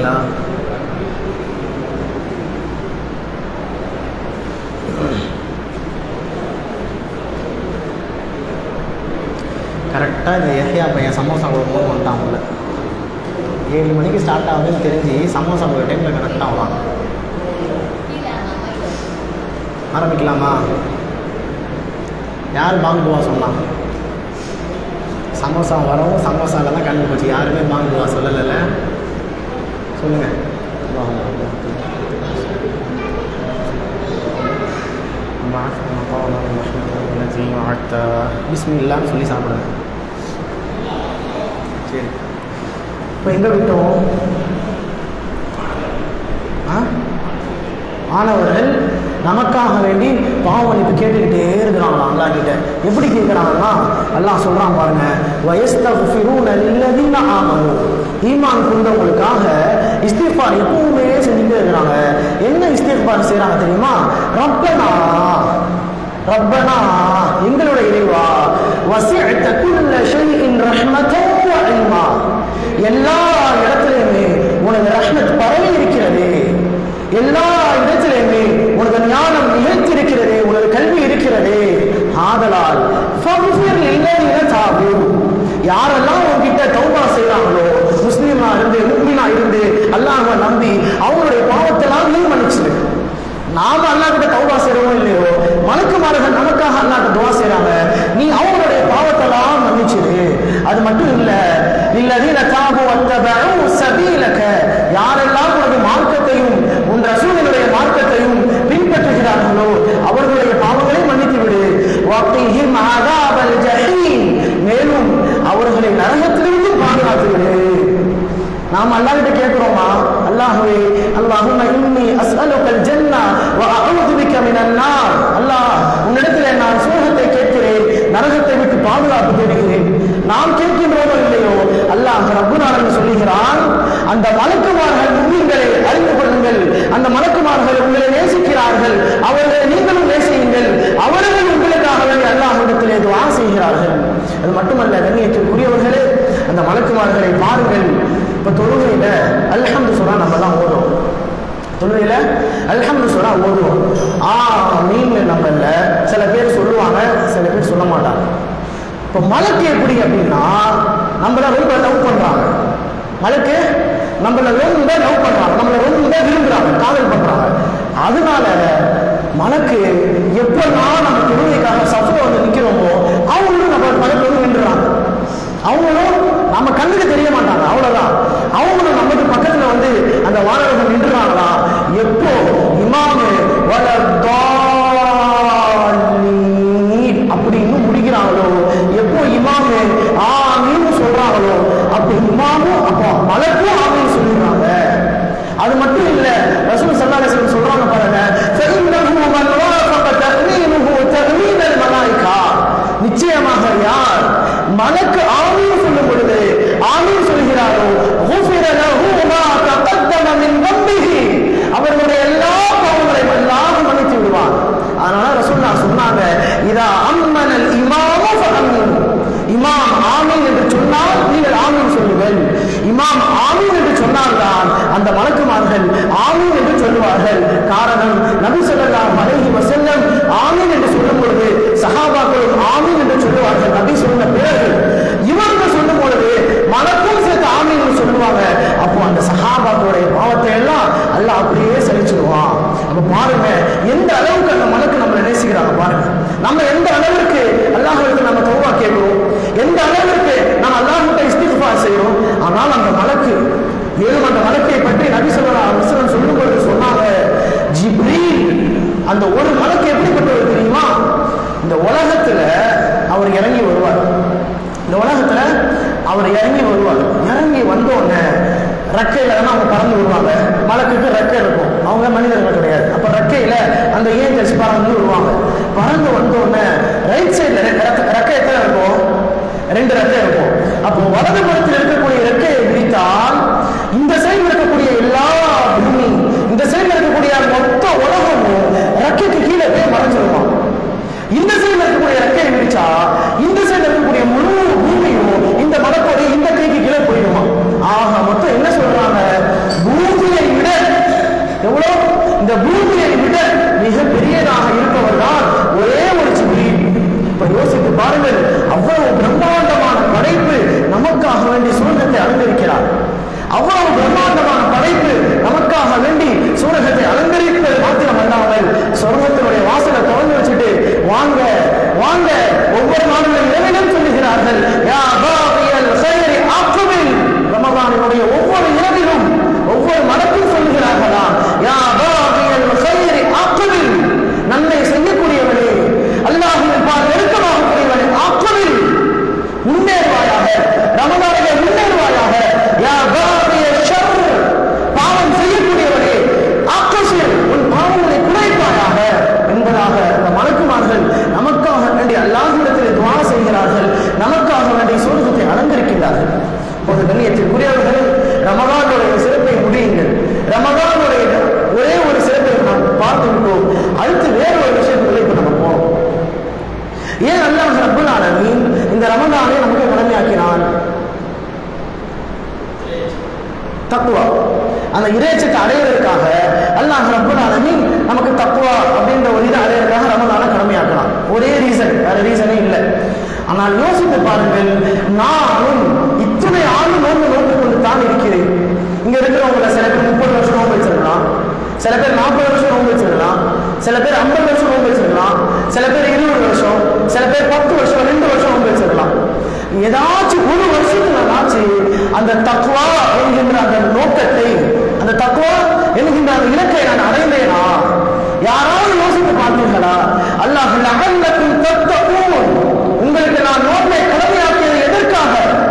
ஆரம்பிச்சிட்டிங்களா கரெக்டாக இந்த எஹ்யா பையன் சமோசா கொடுக்கும்போது வந்துட்டான் உள்ள ஏழு மணிக்கு ஸ்டார்ட் ஆகுதுன்னு தெரிஞ்சு சமோசா ஒரு டைமில் கரெக்டாக வரான் ஆரம்பிக்கலாமா யார் பாங்குவா சொன்னான் சமோசா வரவும் சமோசாவில் தான் கண்டு போச்சு யாருமே பாங்குவா சொல்லலைல்ல சொல்லுங்கள் பிஸ்மில்லான்னு சொல்லி சாப்பிடுங்க சரி இப்போ எங்கே விட்டோம் ஆ மாணவர்கள் நமக்காக வேண்டி பாவமன்னிப்பு கேட்டுக்கிட்டே இருக்கிறாங்களாம் அல்லா கிட்ட எப்படி கேட்குறாங்கன்னா அல்லாஹ் சொல்கிறான் பாருங்க வயஸ்தகுஃபிரூன லில்லதீன ஆமனு ஈமான் கொண்டவங்களுக்காக இஸ்திஃபார் எப்பவுமே செஞ்சுட்டே இருக்கிறாங்க என்ன இஸ்திஃபார் செய்கிறாங்க தெரியுமா ரப்பனா ரப்பனா எங்களுடைய இறைவா வசிஅத்த குல்ல ஷைஇன் ரஹ்மத்தன் வ இல்மா எல்லா இடத்துலையுமே உனது ரஹ்மத் பரவி இருக்கிறது எல்லா இடத்திலுமே உனது ஞானம் நிகழ்த்திருக்கிறது உனது கல்வி இருக்கிறது ஆதலால் ஃபக்ஃபிர் லில்லதீன தாபு யாரெல்லாம் உன்கிட்ட தௌபா செய்றாங்களோ முஸ்லீமா இருந்து முக்மீனா இருந்து அல்லாஹ்வை நம்பி அவங்களுடைய பாவத்தெல்லாம் நீ மன்னிச்சிடு நாம அல்லாஹ் கிட்ட தௌபா செய்றோம் இல்லையோ மலக்குமார்கள் நமக்காக அல்லாஹ் துவா செய்றாங்க நீ அவங்களுடைய பாவத்தெல்லாம் மன்னிச்சிடு அது மட்டும் இல்ல இல்லதீன தாபு வத்தபஉ சபீலக யாரெல்லாம் உனது மார்க்கத்தையும் உன் ரசூலினுடைய மார்க்கத்தையும் பின்பற்றுகிறார்களோ அவர்களுடைய பாவங்களை மன்னித்து விடு வக்திஹிம் அஸாபல் ஜஹீம் மேலும் அவர்களை நரகத்திலிருந்து பாதுகாத்து விடு நாம் அல்லாஹ்கிட்ட கேட்கிறோமா அல்லாஹ்வே அல்லாஹும்ம இன்னி அஸ்அலுக்கல் ஜன்னா வ அஊது பிக்க மினன் நார் அல்லாஹ் உன்னிடத்திலே நான் சுகத்தை கேட்கிறேன் நரகத்தை விட்டு பாதுகாப்பு தேடுகிறேன் நாம் கேட்கின்றோமோ இல்லையோ அல்லாஹ் ரப்பல் ஆலமீன் சொல்லுகிறான் அந்த மலக்குமார்கள் முஸ்லிம்களை அறிந்து கொள்ளுங்கள் அந்த மலக்குமார்கள் உங்களை நேசிக்கிறார்கள் அவர்களை நீங்களும் நேசியுங்கள் அவர்கள் உங்களுக்காக வேண்டி அல்லாஹ்விடத்திலே துஆ செய்கிறார்கள் அது மட்டுமல்ல கண்ணியத்திற்குரியவர்களே அந்த மலக்குமார்களை பாருங்கள் இப்போ தொழுகையில் அல்ஹம்து சுரா நம்ம தான் ஓதும் தொழுகையில் அல்ஹம்து சுரா ஓதுவோம் ஆ மீன் நம்மள சில பேர் சொல்லுவாங்க சில பேர் சொல்ல மாட்டாங்க இப்போ மலக்கு எப்படி அப்படின்னா நம்மள ரொம்ப லவ் பண்ணுறாங்க மலக்கு நம்மள ரொம்ப லவ் பண்ணுறாங்க நம்மளை ரொம்ப விரும்புகிறாங்க காதல் பண்ணுறாங்க அதனால மலக்கு எப்பெல்லாம் நம்ம தொழுகைக்காக சஃபை வந்து நிற்கிறோமோ அவங்களும் நம்ம மலக்கு வந்து நின்றுறாங்க அவங்களும் நம்ம கண்ணுக்கு தெரிய மாட்டாங்க அவ்வளவுதான் அவங்களும் நமக்கு பக்கத்துல வந்து அந்த வானவர்கள் நின்றுறாங்களா எப்போ இமாமு வலத்தாலீன் அப்படின்னு முடிக்கிறாங்களோ எப்போ இமாமு ஆமீன்னு சொல்றாங்களோ அப்போ இமாமும் அப்போ மலக்கும் ஆமீன் சொல்லிடுறாங்க அது மட்டும் இல்ல ரசூல் சல்லல்லாஹு அலைஹி வஸல்லம் சொல்றாங்க பாருங்க ஃபஇன்னஹு மன் வாஃபக தஅமீனுஹு தஅமீனல் மலாயிகா நிச்சயமாக யார் மலக்கு ஆமீன் சொல்லும் பொழுது ஆமீன் சொல்கிறாரோ غفر له ما تقدم من ذنبه அவர்களுடைய எல்லா பாவங்களையும் எல்லாம் மன்னித்து விடுவான் அதனால ரசூல்லா சொன்னாங்க இதா அம்மனல் இமாமு ஃபஅமின் இமாம் ஆமீன் என்று சொன்னால் நீங்கள் ஆமீன் சொல்லுங்கள் இமாம் ஆமீன் என்று சொன்னால்தான் அந்த மலக்குமார்கள் ஆமீன் என்று சொல்லுவார்கள் காரணம் நபி ஸல்லல்லாஹு அலைஹி வஸல்லம் ஆமீன் என்று சொல்லும் பொழுது சஹாபாக்களும் ஆமீன் என்று சொல்லுவார்கள் நபி சொன்ன பிறகு இவர்கள் சொல்லும் பொழுது மலக்கும் சேர்த்து ஆமீன் என்று சொல்லுவாங்க அப்போ அந்த சஹாபாக்களுடைய பாவத்தை எல்லாம் அல்லாஹ் அப்படியே சலிச்சிடுவான் அப்ப பாருங்க எந்த அளவுக்கு அந்த மலக்கு நம்மளை நேசிக்கிறாங்க பாருங்க நம்ம எந்த அளவிற்கு அல்லாஹ்விற்கு நம்ம தௌபா கேட்கிறோம் எந்த அளவிற்கு நம்ம அல்லாஹ்கிட்ட இஸ்திஃபார் செய்கிறோம் ஆனால் அந்த மலக்கு மேலும் அந்த மலக்கை பற்றி நபி சொல்லலாம் அவசரம் சொல்லும் பொழுது சொன்னாங்க ஜிப்ரீல் அந்த ஒரு மலக்கு எப்படிப்பட்டவர் தெரியுமா இந்த உலகத்துல அவர் இறங்கி வருவார் இந்த உலகத்துல அவர் இறங்கி வருவார் இறங்கி வந்த உடனே ரெக்கையில தானே அவங்க பறந்து வருவாங்க மலக்குக்கு ரெக்கை இருக்கும் அவங்க மனிதர்கள் கிடையாது அப்ப ரெக்கையில அந்த ஏஞ்சல்ஸ் பறந்து வருவாங்க பறந்து வந்த உடனே ரைட் சைடுல ரெக்கை எத்தனை இருக்கும் ரெண்டு ரெக்கை இருக்கும் அப்போ வலது புறத்தில் இருக்கக்கூடிய ரெக்கையை விரித்தால் இந்த சைடு இருக்கக்கூடிய எல்லா பூமி இந்த சைடு இருக்கக்கூடிய மொத்த உலகமும் ரெக்கைக்கு கீழே போய் மறைஞ்சிருமா இந்த சைடு இருக்கக்கூடிய ரெக்கையை விரிச்சா இந்த சைடு இருக்கக்கூடிய முழு பூமியும் இந்த மலக்கோடு இந்த கைக்கு கீழே போயிடுமா ஆக மொத்தம் என்ன சொல்றாங்க பூமி பாருங்கள் அவ்வளவு பிரம்மாண்டமான படைப்பு நமக்காக வேண்டி சூரகத்தை அலங்கரிக்கிறார் அவ்வளவு பிரம்மாண்டமான படைப்பு நமக்காக வேண்டி சூரகத்தை அலங்கரிப்பது மாத்திரம் அல்லாமல் சொர்க்கத்தினுடைய வாசலை திறந்து வச்சுட்டு வாங்க வாங்க ஒவ்வொரு நாடுகளும் இரவிலும் சொல்லுகிறார்கள் யா பாபியல் சைரி ஆக்குவில் ரமதானினுடைய ஒவ்வொரு இரவிலும் ஒவ்வொரு மடக்கும் சொல்லுகிறார்களாம் யா பாபியல் சைரி ஆக்குவில் நன்மை செய்யக்கூடியவனே அல்லாஹுவின் பால் நெருக்கமாக கூடியவனே ஆக்குவில் முன்னேறுவாயாக ரமதானிலே முன்னேறுவாயாக யா பாபிய ஷர் பாவம் செய்யக்கூடியவனே ஆக்கசில் உன் பாவங்களை குறைப்பாயாக என்பதாக அந்த மலக்குமார்கள் நமக்காக வேண்டி அல்லாஹ்விடத்தில் துவா செய்கிறார்கள் நமக்காக வேண்டி சோதகத்தை அலங்கரிக்கின்றார்கள் ஒரு கண்ணியத்திற்குரியவர்கள் ரமதானுடைய சிறப்பை முடியுங்கள் ரமதானுடைய ஒரே ஒரு சிறப்பை நாம் பார்த்து விட்டோம் அடுத்து வேறு ஒரு விஷயத்துக்குள்ள இப்ப நம்ம போறோம் ஏன் அல்லாஹ் ரப்பல் ஆலமீன் இந்த ரமதானை நமக்கு கடமையாக்கினான் தக்குவா அந்த இறைச்சத்தை அடையிறதுக்காக அல்லாஹ் ரப்பல் ஆலமீன் நமக்கு தக்குவா அப்படின்ற ஒரு இதை அடையிறதுக்காக ரமதானை கடமையாக்கலாம் ஒரே ரீசன் வேற ரீசனே இல்லை ஆனால் யோசித்து பாருங்கள் நானும் இத்தனை ஆண்டு நோன்பு நோன்பு கொண்டு தான் இருக்கிறேன் இங்க இருக்கிறவங்கள சில பேர் முப்பது வருஷம் நோன்பு வச்சிருக்கலாம் சில பேர் நாற்பது வருஷம் நோன்பு வச்சிருக்கலாம் சில பேர் ஐம்பது வருஷம் நோன்பு வச்சிருக்கலாம் சில பேர் இருபது வருஷம் சில பேர் பத்து வருஷம் ரெண்டு வருஷம் நோன்பு வச்சிருக்கலாம் ஏதாச்சும் ஒரு வருஷத்துல ஆச்சு அந்த தக்குவா என்கின்ற அந்த நோக்கத்தை அந்த தக்குவா என்கின்ற அந்த இலக்கை நான் அடைந்தேனா யாராவது யோசித்து பார்த்தீர்களா அல்லாஹ் லஅல்லக்கும் தத்தகூன் உங்களுக்கு நான் நோன்பை கடமையாக்கியது எதற்காக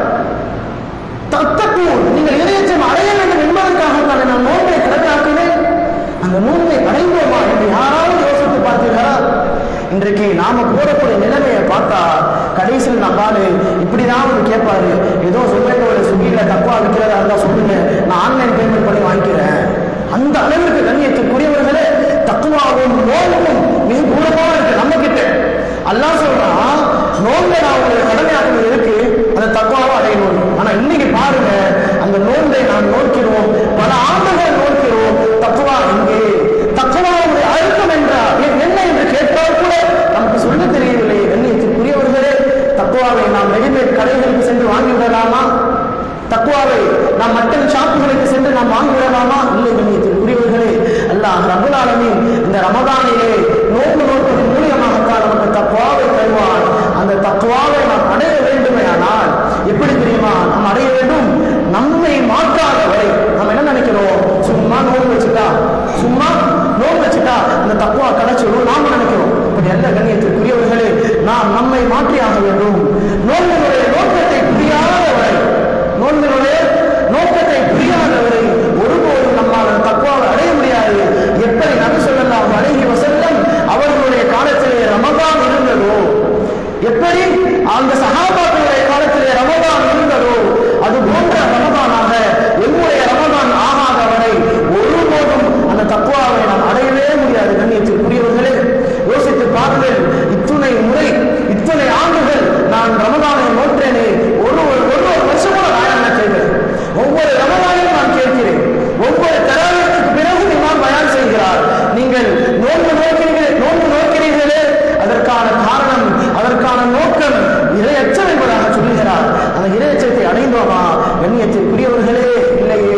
தத்தக்கூன் நீங்கள் இறையச்சம் அடைய வேண்டும் என்பதற்காக தான் நான் நோன்பை கடமையாக்கினேன் அந்த நோன்பை அடைந்தோமா என்று யாராவது யோசித்து பார்த்தீர்களா இன்றைக்கு நாம போடக்கூடிய நிலைமையை பார்த்தா கடைசியில் நம்ம ஆளு இப்படிதான் அவர் கேட்பாரு ஏதோ சொமேட்டோட ஸ்விக்கியில தப்பா விற்கிறதா இருந்தா சொல்லுங்க நான் ஆன்லைன் பேமெண்ட் பண்ணி வாங்கிக்கிறேன் அந்த அளவிற்கு கண்ணியத்துக்குரியவர்களே தக்குவாவும் நோன்பும் மிக தூரமா இருக்கு நம்ம கிட்ட அல்லாஹ் சொல்றான் நோன்பை நான் உங்களுக்கு கடமையாக்குறது இருக்கு அந்த தக்குவாவை அடையணும் ஆனா இன்னைக்கு பாருங்க அந்த நோன்பை நாம் நோக்கிறோம் பல ஆண்டுகள் நோக்கிறோம் தக்குவா எங்கே தக்குவாவுடைய அழுத்தம் என்றால் எ- என்ன என்று கேட்டால் கூட நமக்கு சொல்ல தெரியவில்லை கண்ணியத்திற்குரியவர்களே தக்குவாவை நாம் ரெடிமேட் கடைகளுக்கு சென்று வாங்கி விடலாமா தக்குவாவை நாம் மட்டன் ஷாப்புகளுக்கு சென்று நாம் வாங்கி விடலாமா இல்லை கண்ணியத்திற்குரியவர்களே அல்லாஹ் ரபுல் ஆலமீன் இந்த ரமதானிலே நோக்கு நோக்குவதன் மூலியமாகத்தான் நமக்கு தக்குவாவை தருவான் அந்த தக்குவாவை நாம் அடைய வேண்டுமே ஆனால் எப்படி தெரியுமா நாம் அடைய வேண்டும் நம்மை மாற்றாத வரை நம்ம என்ன நினைக்கிறோம் சும்மா நோன்பு வச்சுட்டா சும்மா நோன்பு வச்சுட்டா அந்த தக்குவா கிடைச்சிடும் நாம நினைக்கிறோம் இப்படி அல்ல கண்ணியத்திற்குரியவர்களே நாம் நம்மை மாற்றியாக வேண்டும் நோன்பினுடைய நோக்கத்தை புரியாத வரை நோன்பினுடைய நோக்கத்தை புரியாதவரை ஒருபோதும் நம்மால் அந்த தக்குவாவை அடைய முடியாது எப்படி நபி சொல்லலாம் அழகி வசல்லம் அவர்களுடைய காலத்திலே ரமதான் இருந்ததோ எப்படி அந்த சகாபாக்களுடைய காலத்திலே ரமதான் இருந்ததோ அது போன்ற ரமதானாக எம்முடைய ரமதான் ஆகாத வரை ஒருபோதும் அந்த தக்குவாவை நாம் அடையவே முடியாது கண்ணியத்திற்குரியவர்களே யோசித்து பாருங்கள் இத்துணை முறை இத்தனை ஆண்டுகள் நான் ரமதானை நோற்றேனே ஒரு ஒரு ஒரு ஒரு வருஷமா நான் என்ன கேட்கிறேன் ஒவ்வொரு ரமதானையும் நான் கேட்கிறேன் ஒவ்வொரு தராவிற்கு பிறகு இமாம் பயான் செய்கிறார் நீங்கள் நோன்பு நோக்கிறீர்கள் நோன்பு நோக்கிறீர்களே அதற்கான காரணம் அதற்கான நோக்கம் இரையச்சம் என்பதாக சொல்லுகிறார் அந்த இரையச்சத்தை அடைந்தோமா கண்ணியத்திற்குரியவர்களே இல்லையே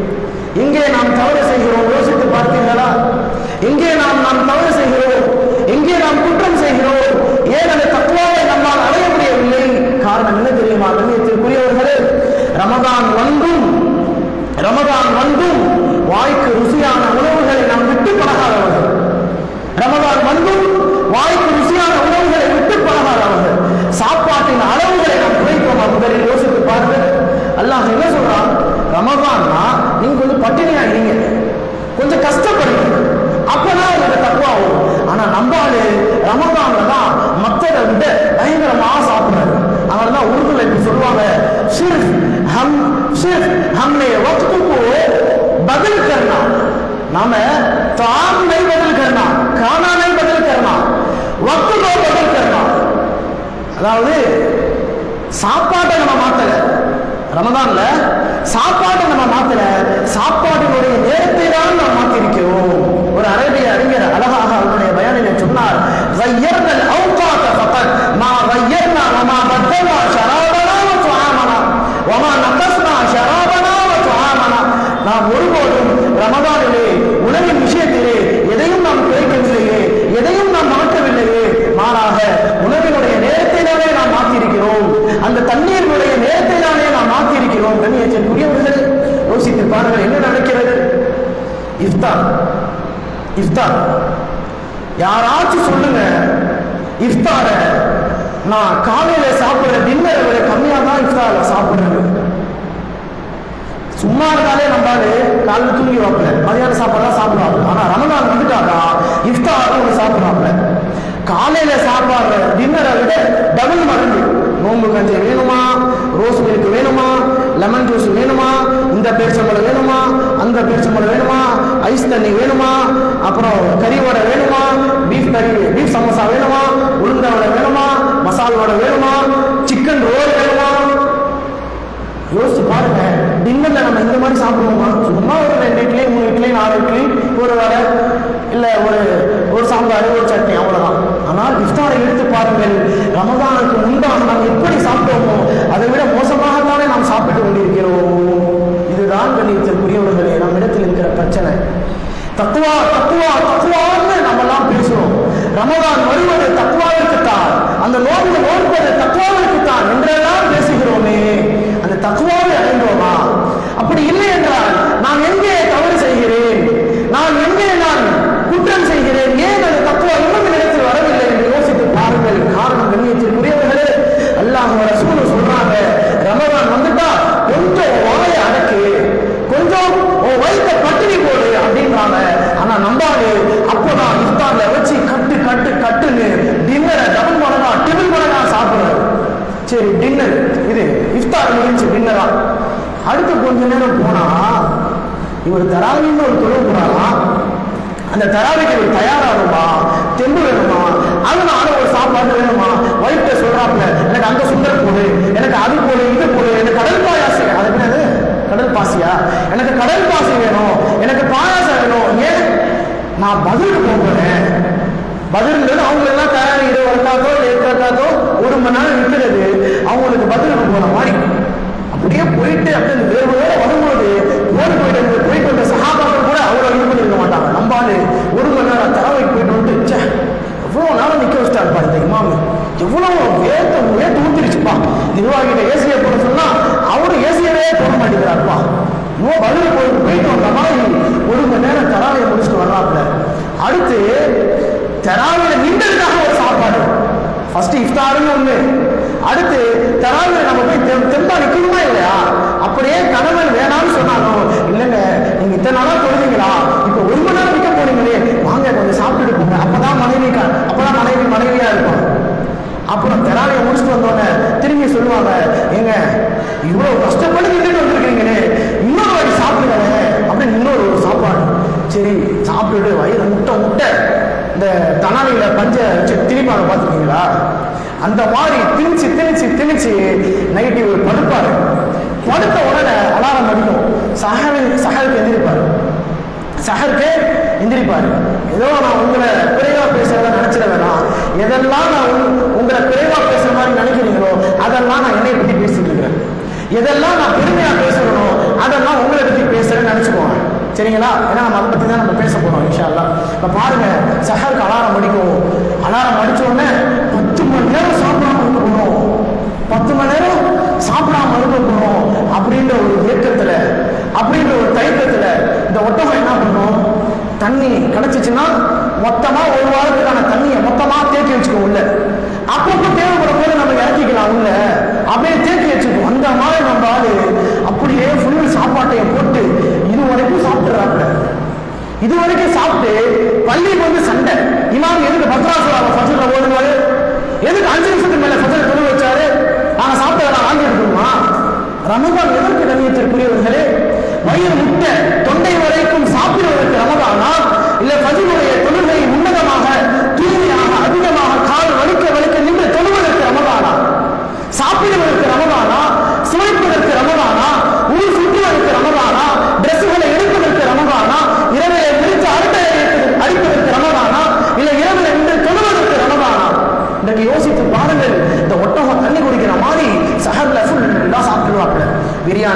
எங்கே நாம் தவறு செய்கிறோம் யோசித்து பார்த்தீர்களா எங்கே நாம் நாம் தவறு செய்கிறோம் எங்கே நாம் குற்றம் செய்கிறோம் ஏன் அந்த தத்துவாவை நம்மால் அடைய முடியவில்லை காரணம் என்ன தெரியுமா கண்ணியத்திற்குரியவர்களே ரமதான் வந்தும் ரமதான் வந்தும் வாய்க்கு ருசியான உணவுகளை நாம் விட்டு பழகாதவர்கள் ரமதான் வந்தும் வாய்க்கு ருசியான உணவுகளை விட்டு பழகாதவர்கள் சாப்பாட்டின் அளவுகளை நாம் குறைப்போமா முதலில் யோசித்து பாருங்கள் அல்லாஹ் என்ன சொல்றான் ரமதான்னா நீங்க கொஞ்சம் பட்டினியா இருங்க கொஞ்சம் கஷ்டப்படுங்க அப்பதான் உங்களுக்கு தக்குவா வரும் ஆனா நம்ம ஆளு ரமதான்ல தான் மத்ததை விட பயங்கரமா சாப்பிடுறாரு அதனால தான் உருதுல இப்படி சொல்லுவாங்க சிர்ஃப் ஹம் சிர்ஃப் हमने वक्त को बदल करना नाम है ताम नहीं बदल करना खाना नहीं बदल करना वक्त को बदल करना அதாவது சாப்பாட்டை நம்ம மாத்தல ரமதான்ல சாப்பாட்டை நம்ம மாத்தல சாப்பாட்டினுடைய நேரத்தை தான் நாம் மாத்திருக்கிறோம் ஒரு அரேபிய அறிஞர் அழகாக அவருடைய பயானிலே சொன்னார் غيرنا الاوقات فقط மா غيرنا وما بدلنا شرابنا وطعامنا وما نقصنا شرابنا وطعامنا நாம் ஒருபோதும் ரமதானிலே உணவின் விஷயத்திலே எதையும் நாம் குறைக்கவில்லையே எதையும் நாம் மாற்றவில்லையே மாறாக உணவினுடைய நேரத்தை தானே நாம் மாற்றியிருக்கிறோம் அந்த தண்ணீரினுடைய நேரத்தை தானே நாம் மாற்றியிருக்கிறோம் கண்ணியத்திற்குரியவர்கள் யோசித்து பாருங்கள் என்ன நடக்கிறது இஃப்தார் இஃப்தார் யாராச்சும் சொல்லுங்க இஃப்தார நான் காலையில சாப்பிடுற டின்னரை விட கம்மியா தான் இஃப்தார்ல சாப்பிடுறேன் சும்மா இருந்தாலே நம்மளால காலையில் தூங்கி வைப்பல மதியான சாப்பாடு தான் சாப்பிடுவாங்க ஆனா ரமதான் வந்துட்டாக்கா இஃப்தார் ஒன்று சாப்பிடுவாங்க காலையில சாப்பாடுற டின்னரை விட டபுள் மடங்கு நோம்பு கஞ்சி வேணுமா ரோஸ் மில்க் வேணுமா லெமன் ஜூஸ் வேணுமா இந்த பேரிச்சம்பழம் வேணுமா அந்த பேரிச்சம்பழம் வேணுமா ஐஸ் தண்ணி வேணுமா அப்புறம் கறி வடை வேணுமா பீஃப் கறி பீஃப் சமோசா வேணுமா உளுந்த வடை வேணுமா மசால் வடை வேணுமா சிக்கன் ரோல் வேணுமா யோசிச்சு பாருங்க டின்னர்ல நம்ம இந்த மாதிரி சாப்பிடுவோமா சும்மா ஒரு ரெண்டு இட்லி மூணு இட்லி நாலு இட்லி ஒரு வடை இல்ல ஒரு ஒரு சாம்பார் ஒரு சட்னி அவ்வளவுதான் ஆனால் இஃப்தாரை எடுத்து பாருங்கள் ரமதானுக்கு முன்பாக நாம் எப்படி சாப்பிட்டோமோ அதை விட மோசமாகத்தானே நாம் சாப்பிட்டு கொண்டிருக்கிறோம் இதுதான் கண்ணியத்திற்குரியவர்களே நம் இடத்தில் இருக்கிற பிரச்சனை தத்துவா தத்துவா தத்துவான்னு நம்ம எல்லாம் பேசுறோம் ரமதான் வருவது தத்துவாவிற்குத்தான் அந்த நோன்பு நோன்பது தத்துவாவிற்குத்தான் என்றெல்லாம் பேசுகிறோமே அந்த தக்குவாவை அடைந்தோமா அப்படி இல்லை என்றால் நான் எங்கே தவறு செய்கிறேன் நான் எங்கே நான் குற்றம் செய்கிறேன் ஏன் அந்த தத்துவா இன்னும் இடத்தில் வரவில்லை என்று யோசித்து பாருங்கள் காரணம் கண்ணியத்திற்குரியவர்களே அல்லாஹ் ரசூல் சொல்றாங்க ரமதான் வந்துட்டா கொஞ்சம் வாயை அடக்கு கொஞ்சம் உன் வயிற்ற பட்டினி போடு அப்படின்றாங்க ஆனா நம்பாது அப்பதான் இஃப்தார்ல வச்சு கட்டு கட்டு கட்டுன்னு டின்னரை டபுள் மடங்கா டிபிள் மடங்கா சாப்பிடுறாரு சரி டின்னர் இது இஃப்தார் முடிஞ்சு டின்னரா அடுத்து கொஞ்ச நேரம் போனா இவர் தராவின்னு ஒரு தொழில் போனாராம் அந்த தராவிக்கு இவர் தயாராகுமா தெம்பு வேணுமா அதனால ஒரு சாப்பாடு வேணுமா ஒய்ஃப்ட சொல்றாப்ல எனக்கு அந்த சுண்டல் போடு எனக்கு அது போடு இது போடு எனக்கு கடல் பாயாசம் அது என்னது கடல் பாசியா எனக்கு கடல் பாசி வேணும் எனக்கு பாயாசம் வேணும் ஏன் நான் பதிலுக்கு போகிறேன் பதில்ன்றது அவங்க எல்லாம் தயார் இரு வரக்காதோ ஏற்காதோ ஒரு மணி நேரம் நிற்கிறது அவங்களுக்கு பதிலுக்கு போன மாதிரி அப்படியே போயிட்டு அப்படியே அந்த வேர்வையோட வரும்போது ஓடி போயிட்டு அந்த போயிட்டு வந்த சகாபாக்கள் கூட அவ்வளோ இது பண்ணிருக்க மாட்டாங்க நம்பாலு ஒரு மணி நேரம் தரவைக்கு போயிட்டு வந்துட்டு ச்சே எவ்வளோ நேரம் நிற்க வச்சிட்டாருப்பா இந்த இமாமு எவ்வளோ வேர்த்த வேர்த்து ஊத்திருச்சுப்பா நிர்வாகிகிட்ட ஏசியை போட சொன்னா அவரு ஏசியவே போட மாட்டேங்கிறாருப்பா இன்னும் பதில் போயிட்டு போயிட்டு வந்த மாதிரி ஒரு மணி நேரம் தராவையை முடிச்சுட்டு வர்றாப்புல அடுத்து தராவில நின்றதுக்காக ஒரு சாப்பாடு ஃபர்ஸ்ட் இஃப்தாருன்னு ஒண்ணு அடுத்து தராவில நம்ம போய் தெம்- தெம்பா நிக்கணுமா இல்லையா அப்படியே கணவன் வேணாம்னு சொன்னாலும் இல்லைங்க நீங்க இத்தனை நாளா தொழுதீங்களா இப்போ ஒரு மணி நேரம் நிக்க போனீங்களே வாங்க கொஞ்சம் சாப்பிட்டுட்டு போங்க அப்பதான் மனைவி க- அப்பதான் மனைவி மனைவியா இருக்கும் அப்புறம் தெராவியை முடிச்சுட்டு வந்தோடனே திரும்பி சொல்லுவாங்க ஏங்க இவ்வளவு கஷ்டப்பட்டு நின்றுட்டு வந்திருக்கீங்களே இன்னொரு வாட்டி சாப்பிடுங்க அப்படின்னு இன்னொரு ஒரு சாப்பாடு சரி சாப்பிட்டுட்டு வயிறு முட்டை முட்டை இந்த தனாலியில பஞ்ச வச்சு திணிப்பாங்க பார்த்துருக்கீங்களா அந்த மாதிரி திணிச்சு திணிச்சு திணிச்சு நைட்டு இவர் படுப்பாரு படுத்த உடனே அலாரம் அடிக்கும் சஹல் சஹலுக்கு எந்திரிப்பாரு சஹருக்கு எந்திரிப்பாரு ஏதோ நான் உங்களை குறைவா பேசுறத நினைச்சிட வேணாம் எதெல்லாம் நான் உங்க- உங்களை குறைவா பேசுற மாதிரி நினைக்கிறீங்களோ அதெல்லாம் நான் என்னை பத்தி பேசிட்டு இருக்கிறேன் எதெல்லாம் நான் பெருமையா பேசுறனோ அதெல்லாம் உங்களை பத்தி பேசுறேன்னு நினைச்சுக்கோங்க சரிங்களா ஏன்னா நம்ம அதை பத்தி தான் நம்ம பேச போறோம் இன்ஷா அல்லாஹ் இப்ப பாருங்க சஹருக்கு அலாரம் அடிக்கும் அலாரம் அடிச்ச உடனே பத்து மணி நேரம் சாப்பிடாம இருக்க போறோம் பத்து மணி நேரம் சாப்பிடாம இருக்க போறோம் அப்படின்ற ஒரு ஏக்கத்துல அப்படின்ற ஒரு தயக்கத்துல இந்த ஒட்டகம் என்ன பண்ணும் தண்ணி கிடைச்சிச்சுன்னா மொத்தமா ஒரு வாரத்துக்கான தண்ணியை மொத்தமா தேக்கி வச்சுக்கோ உள்ள அப்பப்போ தேவைப்படும் போது நம்ம இறக்கிக்கலாம் உள்ள அப்படியே தேக்கி வச்சுக்கோ அந்த மாதிரி நம்ம ஆளு அப்படியே ஃபுல் சாப்பாட்டையை போட்டு இது வரைக்கும் சாப்பிட்டுறாங்க இது வரைக்கும் சாப்பிட்டு பள்ளிக்கு வந்து சண்டை இமாம் எதுக்கு பத்ராசுராவை ஃபஜ்ர்ல ஓடுவாரு எதுக்கு அஞ்சு நிமிஷத்துக்கு மேல ஃபஜ்ர் தொழு வச்சாரு நாங்க சாப்பிட்டதெல்லாம் வாங்கி எடுக்கணுமா ரமதான் எதற்கு கண்ணியத்திற்குரியவர்களே வயிறு முட்டை தொண்டை வரைக்கும் சாப்பிடுவதற்கு ரமதானா இல்ல ஃபஜ்ருடைய தொழுகை உன்னதமாக தூய்மையாக அதிகமாக கால் வலிக்க வலிக்க நின்று தொழுவதற்கு ரமதானா சாப்பிடுவதற்கு ரமதானா சுவைப்பதற்கு ரமதானா ஊர் சுற்றுவதற்கு ரமதானா டிரெஸ்ஸுகளை எடுப்பதற்கு ரமதானா இரவிலே விரித்து அரட்டை அடிப்பதற்கு அடிப்பதற்கு ரமதானா இல்ல இரவில் நின்று தொழுவதற்கு ரமதானா இன்றைக்கு யோசித்து பாருங்கள்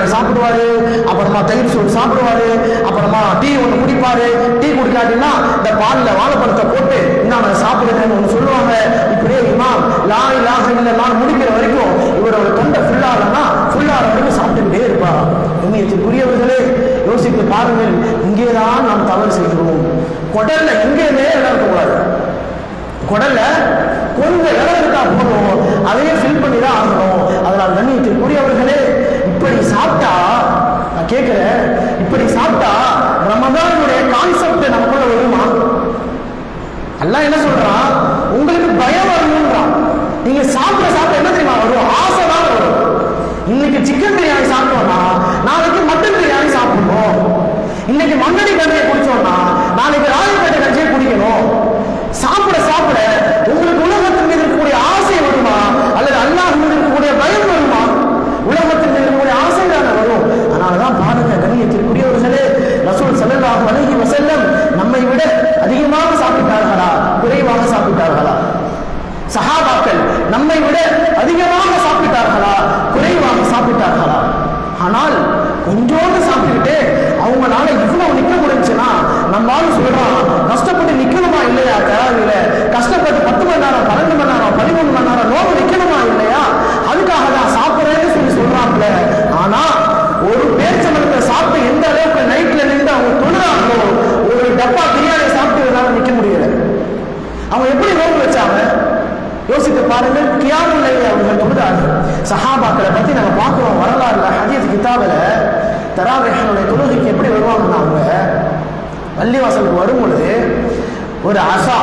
பிரியாணி சாப்பிடுவாரு அப்புறமா தயிர் சோறு சாப்பிடுவாரு அப்புறமா டீ ஒன்று குடிப்பாரு டீ குடிக்காட்டினா இந்த பாலில் வாழைப்பழத்தை போட்டு இன்னும் சாப்பிடுங்கன்னு ஒன்று சொல்லுவாங்க இப்படியே இமாம் லா இலாஹ இல்லல்லாஹ் முடிக்கிற வரைக்கும் இவரோட தொண்டை ஃபுல்லாகலன்னா ஃபுல்லாக வரைக்கும் சாப்பிட்டுக்கிட்டே இருப்பா உண்மையத்திற்குரியவர்களே யோசித்து பாருங்கள் இங்கேதான் நாம் தவறு செய்கிறோம் குடல்ல எங்கேயுமே இடம் இருக்கக்கூடாது குடல்ல கொஞ்சம் இடம் இருக்கா போதும் அதையே ஃபில் பண்ணி தான் ஆகணும் அதனால் கண்ணியத்திற்குரியவர்களே இப்படி சாப்பிட்டா நான் கேட்கிறேன் இப்படி சாப்பிட்டா ரமதானுடைய கான்செப்ட் நமக்குள்ள வருமா அல்லாஹ் என்ன சொல்றான் உங்களுக்கு பயம் வரணும்ன்றான் நீங்க சாப்பிட சாப்பிட என்ன தெரியுமா வரும் ஆசை தான் வரும் இன்னைக்கு சிக்கன் பிரியாணி சாப்பிட்டோம்னா நாளைக்கு மட்டன் பிரியாணி சாப்பிடணும் இன்னைக்கு மண்ணடி கஞ்சியை குடிச்சோம்னா நாளைக்கு ராயப்பேட்டை கஞ்சியை குடிக்கணும் சாப்பிட சாப்பிட உங்களுக்கு உலகத்தின் மீது இருக்கக்கூடிய ஆசை வருமா அல்லது அல்லாஹ் மீது இருக்கக்கூடிய பயம் வருமா உலகத்தின் மீது இருக்கக்கூடிய ஆசை தானே வரும் அதனாலதான் பாருங்க கண்ணியத்திற்குரியவர்களே ரசூல் ஸல்லல்லாஹு அலைஹி வஸல்லம் நம்மை விட அதிகமாக சாப்பிட்டார்களா குறைவாக சாப்பிட்டார்களா சஹாபாக்கள் நம்மை விட அதிகமாக சாப்பிட்டார்களா குறைவாக சாப்பிட்டார்களா ஆனால் கொஞ்சோண்டு சாப்பிட்டுக்கிட்டு அவங்களால இவ்வளவு நிக்க முடிஞ்சுன்னா நம்மளால சொல்றான் கஷ்டப்பட்டு நிக்கணுமா இல்லையா தராவில கஷ்டப்பட்டு பத்து மணி நேரம் பன்னெண்டு மணி நேரம் பதிமூணு மணி நேரம் நோவு நிக்கணுமா இல்லையா அதுக்காக தான் சாப்பிடுறேன்னு சொல்லி சொல்றாங்களே ஆனா ஒரு பேச்சமரத்தை சாப்பிட்டு எந்த அளவுக்கு நைட்ல நின்று அவங்க தொழுறாங்களோ ஒரு டப்பா பிரியாணி சாப்பிட்டு என்னால நிக்க முடியல அவங்க எப்படி நோன்பு வச்சாங்க யோசித்து பாருங்கள் கியாமுல்லை அவங்க தொழுதார்கள் சஹாபாக்களை பத்தி நம்ம பார்க்கிறோம் வரலாறுல ஹதீஸ் கிதாபில் தராவேஷனுடைய தொழுகைக்கு எப்படி வருவாங்கன்னா அவங்க பள்ளிவாசலுக்கு வரும் பொழுது ஒரு அசா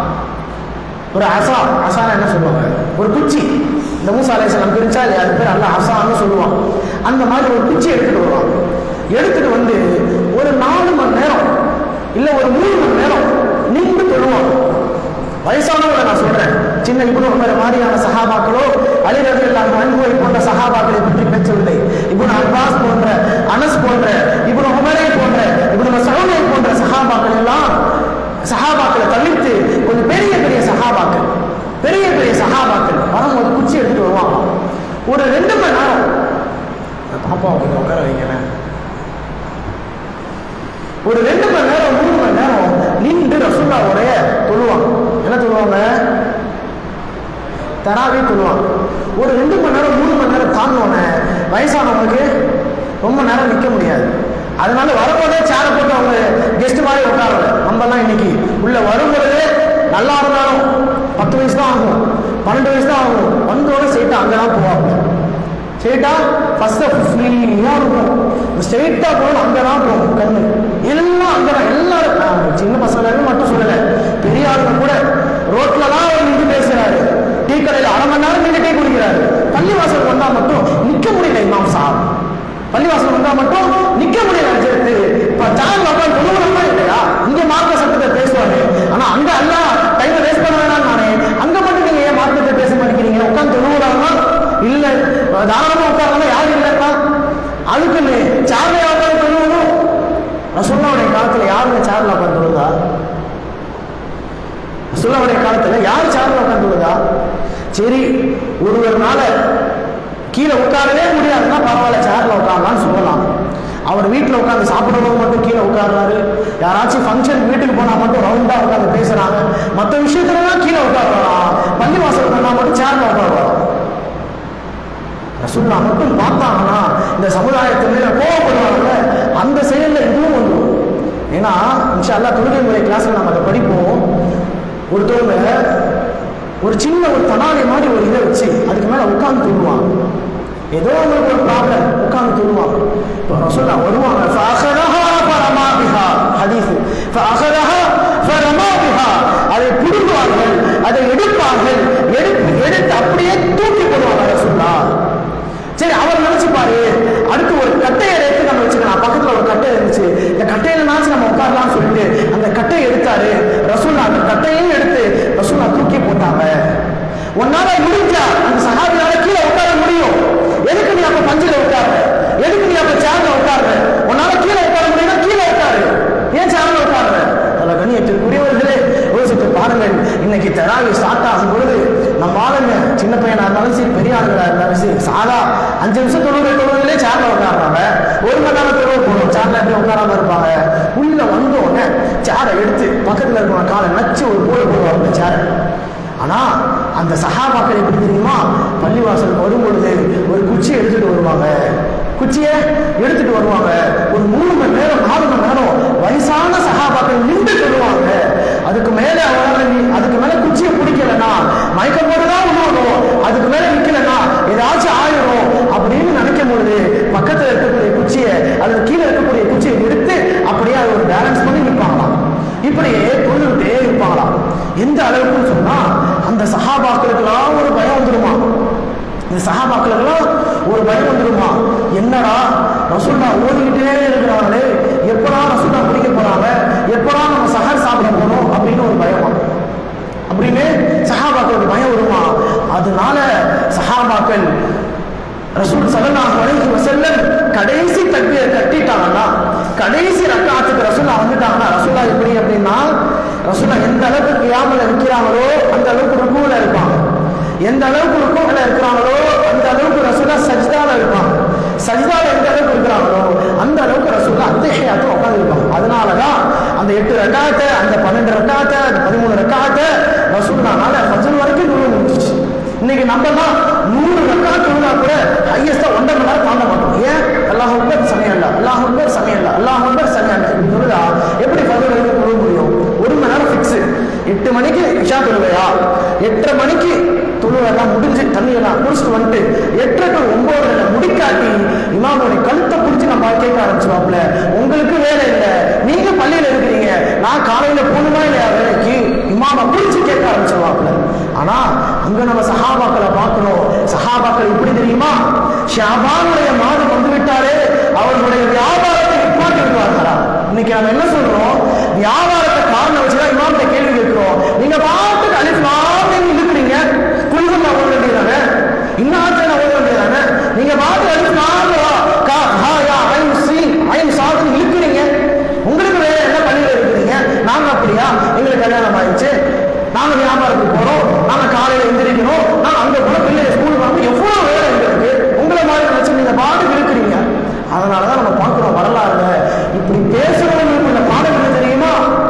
ஒரு அசா அசானா என்ன சொல்லுவாங்க ஒரு குச்சி இந்த மூசா அலைசலம் பிரிச்சா இல்லையா அது பேர் அல்ல அசான்னு சொல்லுவான் அந்த மாதிரி ஒரு குச்சி எடுத்துட்டு வருவான் எடுத்துட்டு வந்து ஒரு நாலு மணி நேரம் இல்ல ஒரு மூணு மணி நேரம் நின்று தொழுவான் வயசானவங்களை நான் சொல்றேன் சின்ன இப்னு உமர் மாதிரியான சஹாபாக்களோ அலி ரலியல்லாஹு அன்ஹு போன்ற சஹாபாக்களை பற்றி பேசவில்லை இப்னு அப்பாஸ் போன்ற அனஸ் போன்ற இப்னு உமரே போன்ற இப்னு மசூதை போன்ற சஹாபாக்கள் எல்லாம் சஹாபாக்களை தவிர்த்து கொஞ்சம் பெரிய பெரிய சஹாபாக்கள் பெரிய பெரிய சஹாபாக்கள் வரும்போது குச்சி எடுத்துட்டு வருவாங்க ஒரு ரெண்டு மணி நேரம் பாப்பாவை கொஞ்சம் உட்கார வைங்களேன் ஒரு ரெண்டு மணி நேரம் மூணு மணி நேரம் நின்று ரசுல்லாவுடைய தொழுவாங்க என்ன சொல்லுவாங்க தராவே சொல்லுவாங்க ஒரு ரெண்டு மணி நேரம் மூணு மணி நேரம் தாண்டினோடனே வயசானவங்களுக்கு ரொம்ப நேரம் நிற்க முடியாது அதனால வரும்போதே சேரை போட்டு அவங்க கெஸ்ட் மாதிரி உட்காரல நம்மலாம் இன்னைக்கு உள்ள வரும்பொழுதே நல்லா இருந்தாலும் பத்து வயசு தான் ஆகும் பன்னெண்டு வயசு தான் ஆகும் வந்தோட சேர்த்து அங்கே தான் போவாங்க ஸ்ட்ரெயிட்டா ஃபர்ஸ்ட் ஃப்ரீயா இருக்கும் ஸ்ட்ரெயிட்டா போகணும் அங்கே தான் போகும் கண்ணு எல்லாம் அங்கே தான் எல்லாரும் நான் சின்ன பசங்க மட்டும் சொல்லலை பெரிய ஆளுங்க கூட ரோட்ல தான் அவர் நின்று பேசுறாரு டீ கடையில் அரை மணி நேரம் நின்று டீ குடிக்கிறாரு பள்ளிவாசல் வந்தா மட்டும் நிக்க முடியல இமாம் சாப் பள்ளிவாசல் வந்தா மட்டும் நிக்க முடியல சேர்த்து இப்ப ஜான் உட்காந்து தொழுவணுமா இல்லையா இங்க மார்க்க சட்டத்தை பேசுவாரு ஆனா அங்க அல்ல டைம் வேஸ்ட் பண்ண வேணாம் நானே அங்க மட்டும் நீங்க ஏன் மார்க்கத்தை பேச மாட்டேங்கிறீங்க உட்காந்து தொழுவுறாங்கன்னா இல்ல தாராளமா உட்காரலாம் யாரும் இல்லைப்பா அதுக்குன்னு சேர்ல உட்காந்து தொழுவணும் ரசோல்லாவுடைய காலத்துல யாருங்க சேர்ல உட்காந்து தொழுதா ரசோல்லாவுடைய காலத்துல யார் சேர்ல உட்காந்து தொழுதா சரி ஒருவர்னால கீழே உட்காரவே முடியாதுன்னா பரவாயில்ல சேர்ல உட்காரலாம்னு சொல்லலாம் அவர் வீட்டில் உட்காந்து சாப்பிடுறவங்க மட்டும் கீழே உட்கார்றாரு யாராச்சும் ஃபங்க்ஷன் வீட்டுக்கு போனால் மட்டும் ரவுண்டாக உட்காந்து பேசுறாங்க மற்ற விஷயத்துலலாம் கீழே உட்காரலாம் பள்ளி வாசல் பண்ணால் மட்டும் சேர்ல உட்காரலாம் ரசுல்லா மட்டும் பார்த்தாங்கன்னா இந்த சமுதாயத்து மேல கோவப்படுவாங்கல்ல அந்த செயல்ல இதுவும் ஒன்று ஏன்னா இன்ஷா அல்லாஹ் தொழுகை முறை கிளாஸ்ல நம்ம அதை படிப்போம் ஒருத்தவங்க ஒரு சின்ன ஒரு தனாலி மாதிரி ஒரு இதை வச்சு அதுக்கு மேல உட்கார்ந்து தொழுவாங்க ஏதோ அவங்களுக்கு ஒரு ப்ராப்ளம் உட்கார்ந்து தொழுவாங்க இப்போ ரசூல்லா வருவாங்க ஃபஅഖரஹா ஃபரமா பிஹா ஹதீஸ் ஃபஅഖரஹா ஃபரமா பிஹா அதை பிடுங்குவார்கள் அதை எடுப்பார்கள் எடுத்து எடுத்து அப்படியே தூக்கி போடுவாங்க ரசூல்லா சரி அவர் நினைச்சுப்பாரு அடுத்து ஒரு கட்டையை எடுத்து நம்ம வச்சுக்கலாம் பக்கத்துல ஒரு கட்டை இருந்துச்சு இந்த கட்டையிலனாச்சும் நம்ம உட்காரலாம்னு சொல்லிட்டு அந்த கட்டையை எடுத்தாரு ரசூல்லா அந்த கட்டையும் எடுத்து ரசூல்லா தூக்கி போட்டாங்க உன்னால முடிஞ்சா அந்த சஹாபியால கீழே உட்கார முடியும் எதுக்கு நீ அப்ப பஞ்சில உட்காரு எதுக்கு நீ அப்ப சேர்ல உட்காரு உன்னால கீழே உட்கார முடியும்னா கீழே உட்காரு ஏன் சேர்ல உட்காரு அதில் கண்ணியத்திற்குரியவர்களே யோசித்து பாருங்கள் இன்னைக்கு தெராவி ஸ்டார்ட் ஆகும் பொழுது நம்ம ஆளுங்க சின்ன பையனா இருந்தாலும் சரி பெரிய ஆளுங்களா இருந்தாலும் சரி சாதா அஞ்சு நிமிஷம் தொழுகை தொழுவதிலே மணிக்கு சேர்ல உட்காடுறாங்க ஒரு மணி நேரத்துக்கு போகணும் சேர்ல எப்படி உட்காராம இருப்பாங்க உள்ள வந்த உடனே சேரை எடுத்து பக்கத்துல இருக்கிற காலை நச்சு ஒரு போய் போடுவாங்க சேரை ஆனா அந்த சஹாபாக்கள் எப்படி தெரியுமா பள்ளிவாசல் வரும்பொழுது ஒரு குச்சி எடுத்துட்டு வருவாங்க குச்சியை எடுத்துட்டு வருவாங்க ஒரு மூணு மணி நேரம் நாலு மணி நேரம் வயசான சஹாபாக்கள் நின்று சொல்லுவாங்க அதுக்கு மேல அவரால் நீ- அதுக்கு மேல குச்சியை பிடிக்கலன்னா மயக்கம் போட்டுதான் விடுவணும் அதுக்கு மேல நிக்கலன்னா ஏதாச்சும் ஆயிரும் அப்படின்னு நினைக்கும் பொழுது பக்கத்துல இருக்கக்கூடிய குச்சியை அல்லது கீழே இருக்கக்கூடிய குச்சியை எடுத்து அப்படியே அதை ஒரு பேலன்ஸ் பண்ணி நிற்பாங்களாம் இப்படியே தொழுதுகிட்டே இருப்பாங்களாம் எந்த அளவுக்குன்னு சொன்னா அந்த சஹாபாக்களுக்கெல்லாம் ஒரு பயம் வந்துருமா இந்த சஹாபாக்களுக்கெல்லாம் ஒரு பயம் வந்துருமா என்னடா ரசூல்லா ஓடிக்கிட்டே இருக்கிறாங்களே எப்படா ரசூல்லா பிடிக்க போறாங்க எப்படா நம்ம சஹர் சாப்பிட போறோம் அப்படின்னு ஒரு பயமா அப்படின்னு சஹாபாக்களுக்கு பயம் வருமா அதனால சஹாபாக்கள் ரசூல் ஸல்லல்லாஹு அலைஹி வஸல்லம் கடைசி தக்பீரை கட்டிட்டாங்கன்னா கடைசி ரக்காத்துக்கு ரசூலா வந்துட்டாங்கன்னா ரசூலா எப்படி அப்படின்னா ரசூலா எந்த அளவுக்கு கியாமல இருக்கிறாங்களோ அந்த அளவுக்கு ருக்குல இருப்பாங்க எந்த அளவுக்கு ருக்குல இருக்கிறாங்களோ அந்த அளவுக்கு ரசூலா சஜ்தால இருப்பாங்க சஜ்தால எந்த அளவுக்கு இருக்கிறாங்களோ அந்த அளவுக்கு ரசூலா அத்தஹியாத்து உட்கார்ந்து இருப்பாங்க அதனால தான் அந்த எட்டு ரக்காத்தை அந்த பன்னெண்டு ரக்காத்தை அந்த பதிமூணு ரக்காத்தை ரசூலானால ஃபஜ்ர் வரைக்கும் நூறு முடிஞ்சிச்சு இன்னைக்கு நம்மலாம் நூறு ரக்கா தொழுனா கூட ஹையஸ்டா ஒன்றரை மணி நேரம் தாண்ட மாட்டோம் ஏன் அல்லாஹ் அக்பர் சமயம் இல்ல அல்லாஹ் அக்பர் சமயம் இல்ல அல்லாஹ் அக்பர் சமயம் இல்ல இப்படி தொழுதா எப்படி ஃபஜர் வரைக்கும் தொழ முடியும் ஒரு மணி நேரம் ஃபிக்ஸ் எட்டு மணிக்கு இஷா தொழுவையா எட்டரை மணிக்கு தொழுவெல்லாம் முடிஞ்சு தண்ணியெல்லாம் குடிச்சிட்டு வந்துட்டு எட்டரை டு ஒன்பதுல முடிக்காட்டி இமாமுடைய கழுத்தை பிடிச்சி நம்ம கேட்க ஆரம்பிச்சிருவாப்ல உங்களுக்கு வேலை இல்லை நீங்க பள்ளியில இருக்கிறீங்க நான் காலையில போகணுமா இல்லையா வேலைக்கு இமாம பிடிச்சி கேட்க ஆரம்பிச்சிருவாப்ல ஆனா அங்க நம்ம சஹாபாக்களை பார்க்கிறோம் சஹாபாக்கள் எப்படி தெரியுமா ஷாபானுடைய மாதம் வந்து விட்டாலே அவர்களுடைய வியாபாரத்தை நிப்பாட்டி விடுவார்களா இன்னைக்கு நம்ம என்ன சொல்றோம் வியாபாரத்தை காரணம் வச்சுதான் இமாம்கிட்ட கேள்வி கேட்கிறோம் நீங்க பாட்டுக்கு அலிஃப்லாமே இருக்கிறீங்க குழுவம் நான் ஓட வேண்டியதானே இன்னாத்தை நான் ஓட வேண்டியதானே நீங்க பாட்டு அலிஃப்லாமா கா ஹா யா ஐன் சி ஐன் சாதுன்னு இழுக்கிறீங்க உங்களுக்கு வேற என்ன பள்ளியில இருக்கிறீங்க நாங்க அப்படியா எங்களுக்கு கல்யாணம் ஆயிடுச்சு நாங்க வியாபாரத்துக்கு போறோம் நாங்க காலையில எந்திரிக்கணும் நாங்க அங்க போன பிள்ளைய ஸ்கூல் வாங்க எவ்வளவு வேலை எங்களுக்கு உங்களை மாதிரி நினைச்சு நீங்க பாட்டுக்கு இருக்கிறீங்க அதனாலதான் நம்ம பார்க்கிறோம் வரலாறுல இப்படி பேசுறவங்களுக்கு இந்த பாடம் என்ன தெரியுமா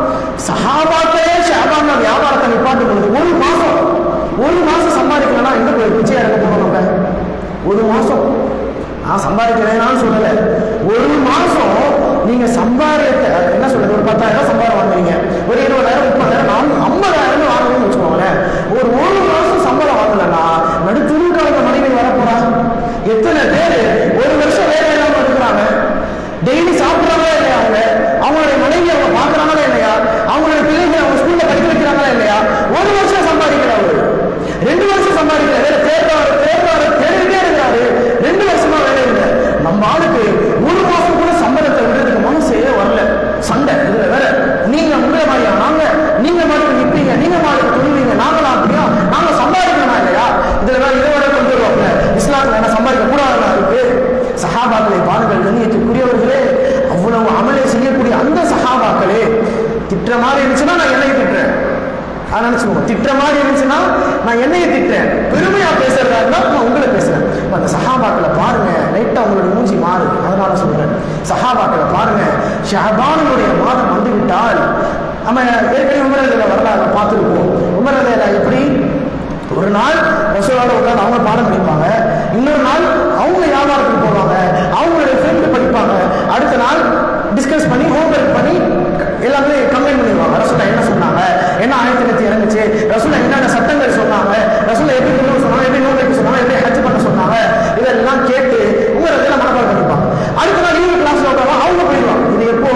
சஹாபாக்களே ஷாபான வியாபாரத்தை நிப்பாட்டும் பொழுது ஒரு மாசம் ஒரு மாசம் சம்பாதிக்கலன்னா எங்க போய் பிச்சை எடுக்க போறோம் நம்ம ஒரு மாசம் நான் சம்பாதிக்கிறேனான்னு சொல்லல ஒரு மாசம் நீங்க சம்பாதித்த என்ன சொல்றது ஒரு பத்தாயிரம் சம்பாரம் வாங்குறீங்க ஒரு இருபதாயிரம் முப்பதாயிரம் நாலு ஐம்பதாயிரம் வாங்கணும்னு வச்சுக்கோங்களேன் ஒரு ஒரு மாசம் சம்பளம் வாங்கலன்னா நடுத்தூருக்கு அவங்க மனைவி வரப்போறா எத்தனை பேர் ஒரு வருஷம் வேலை இல்லாம இருக்கிறாங்க டெய்லி சாப்பிடுறாங்களா இல்லையா அவங்க அவங்களுடைய மனைவி அவங்க பாக்குறாங்களா இல்லையா அவங்களுடைய பிள்ளைங்க அவங்க ஸ்கூல்ல படிக்க வைக்கிறாங்களா இல்லையா ஒரு வருஷம் சம்பாதிக்கிறாங்க அவரு ரெண்டு வருஷம் சம்பாதிக்கிற வேலை தேர்வாரு தேர்வாரு தேடிட்டே இருக்கிறாரு ரெண்டு வருஷமா வேலை இல்லை நம்ம ஆளுக்கு ஒரு மாசம் கூட சம்பளத்தை விடுறதுக்கு மனசே வரல சண்டை இதுல வேற நீங்க உங்களை மாதிரியா நாங்க நீங்க மாதிரி நிப்பீங்க நீங்க மாதிரி தொழுவீங்க நாங்களா அப்படியா நாங்க சம்பாதிக்கணுமா இல்லையா இதுல வேற இதை வரை கொண்டு வருவாங்க இஸ்லாத்துல என்ன சம்பாதிக்க கூடாதுன்னா இருக்கு சஹாபாக்களை பாருங்கள் கண்ணியத்துக்குரியவர்களே அவ்வளவு அமலை செய்யக்கூடிய அந்த சஹாபாக்களே திட்டுற மாதிரி இருந்துச்சுன்னா நான் என்னை திட்டுறேன் அதை நினைச்சுக்கோங்க திட்டுற மாதிரி இருந்துச்சுன்னா நான் என்னைய திட்டுறேன் பெருமையா பேசுறதா இருந்தா நான் உங்களை பேசுறேன் இப்ப அந்த சஹாபாக்களை பாருங்க லைட்டா உங்களோட மூஞ்சி மாறுது அதனால சொல்றேன் சஹாபாக்களை பாருங்க ஷஹபானுடைய மாதம் வந்து விட்டால் நம்ம ஏற்கனவே உமரதில் வரலாறு பார்த்துருப்போம் உமரதில் எப்படி ஒரு நாள் ரசூலோட உட்காந்து அவங்க பாடம் படிப்பாங்க இன்னொரு நாள் அவங்க வியாபாரத்துக்கு போவாங்க அவங்களுடைய ஃப்ரெண்டு படிப்பாங்க அடுத்த நாள் டிஸ்கஸ் பண்ணி ஹோம்ஒர்க் பண்ணி எல்லாமே கம்ப்ளைண்ட் பண்ணிடுவாங்க ரசூலா என்ன சொன்னாங்க என்ன ஆயிரத்தி நூத்தி இறங்குச்சு ரசூலா என்னென்ன சட்டங்கள் சொன்னாங்க ரசூலா எப்படி நூறு சொன்னாங்க எப்படி நூறு வைக்க சொன்னாங்க எப்படி ஹஜ் பண்ண சொன்னாங்க இதெல்லாம் கேட்டு உங்க இதெல்லாம் மனப்பாடம் பண்ணிப்பாங்க அடுத்த நாள் லீவு கிளாஸ்ல உட்காந்து அவங்க போயிடுவாங்க இது எப்போ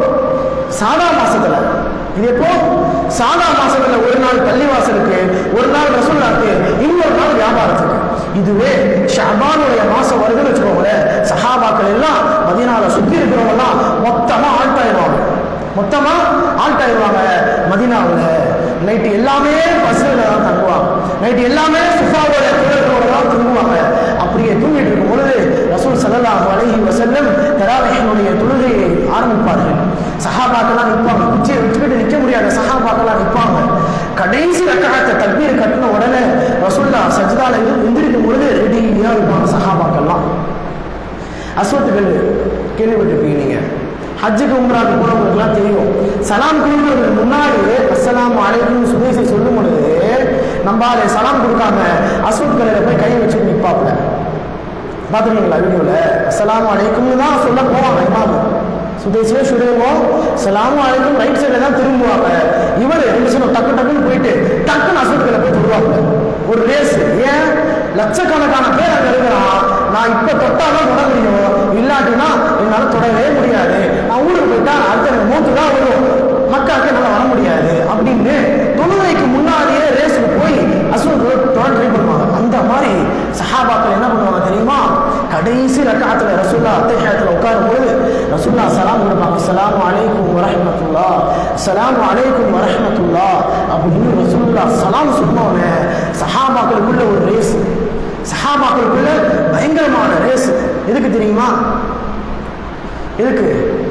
சாதா மாசத்துல இது எப்போ சாதா மாசத்துல ஒரு நாள் பள்ளிவாசலுக்கு ஒரு நாள் ரசூல்லாக்கு இன்னொரு நாள் வியாபாரத்துக்கு இதுவே ஷபானுடைய மாசம் வருதுன்னு வச்சுக்கோங்களேன் சஹாபாக்கள் எல்லாம் மதினால சுத்தி இருக்கிறவங்க எல்லாம் மொத்தமா ஆல்ட் ஆயிடுவாங்க மொத்தமா ஆல்ட் ஆயிடுவாங்க மதினாவில் நைட்டு எல்லாமே பஸ்ல தான் தங்குவாங்க நைட்டு எல்லாமே சுஃபாவோட தோழர்களோட தான் தூங்குவாங்க அப்படியே தூங்கிட்டு இருக்கும் பொழுது ரசூல் சல்லல்லாஹு அலைஹி வஸல்லம் தராவிஹினுடைய தொழுகையை ஆரம்பிப்பார்கள் சஹாபாக்கெல்லாம் நிற்பாங்க குச்சியை வச்சுக்கிட்டு நிற்க முடியாத சஹாபாக்கெல்லாம் நிற்பாங்க கடைசி ரக்காயத்தை தக்பீர் கட்டின உடனே ரசூல்லா சஜ்தால இருந்து எந்திரிக்கும் பொழுது ரெடியா இருப்பாங்க சஹாபாக்கெல்லாம் அஸ்வத்து கல் கேள்விப்பட்டிருப்பீங்க நீங்க ஹஜ்ஜுக்கு உம்ராக்கு போனவங்களுக்குலாம் தெரியும் சலாம் கொடுக்கறதுக்கு முன்னாடி அஸ்ஸலாமு அலைக்கும் சுதேசி சொல்லும் பொழுது நம்பால சலாம் கொடுக்காம அஸ்வத் கல்லில் போய் கையை வச்சுட்டு நிற்பாப்புல பார்த்துருக்கீங்களா வீடியோவில் அஸ்ஸலாமு அலைக்கும்னு தான் சொல்ல போவாங்க இமாமு சுதேசியோ சுடேவோ சலாமு அலைக்கும் ரைட் சைடில் தான் திரும்புவாங்க இவர் ரெண்டு சொன்ன டக்கு டக்குன்னு போயிட்டு டக்குன்னு அசுரத்தில் போய் தொடுவாங்க ஒரு ரேஸ் ஏன் லட்சக்கணக்கான பேர் அங்கே இருக்கிறான் நான் இப்போ தொட்டாதான் தொட முடியும் இல்லாட்டினா என்னால் தொடவே முடியாது நான் ஊருக்கு போயிட்டா அடுத்த எனக்கு மூத்து தான் வரும் மக்களுக்கு என்னால் வர முடியாது அப்படின்னு தொழுகைக்கு முன்னாடியே ரேஸுக்கு போய் அசுரத்தில் தொட ட்ரை பண்ணுவாங்க அந்த மாதிரி சஹாபாக்கள் என்ன பண்ணுவாங்க தெரியுமா கடைசி ரக்காத்துல ரசூல்லா அத்தைஹாத்துல உட்காரும் பொழுது ரசூல்லா சலாம் கொடுப்பாங்க சலாம் அலைக்கும் வரஹ்மத்துல்லா சலாம் அலைக்கும் வரஹ்மத்துல்லா அப்படின்னு ரசூல்லா சலாம் சொன்னோன்னே சஹாபாக்களுக்குள்ள ஒரு ரேஸ் சஹாபாக்களுக்குள்ள பயங்கரமான ரேஸ் எதுக்கு தெரியுமா எதுக்கு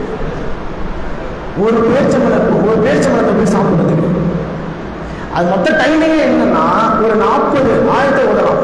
ஒரு பேர்ச்சம்பளம் ஒரு பேர்ச்சம்பளத்தை போய் சாப்பிடுறதுக்கு அது மொத்த டைமிங்கே என்னன்னா ஒரு நாற்பது ஆயிரத்தை ஓதலாம்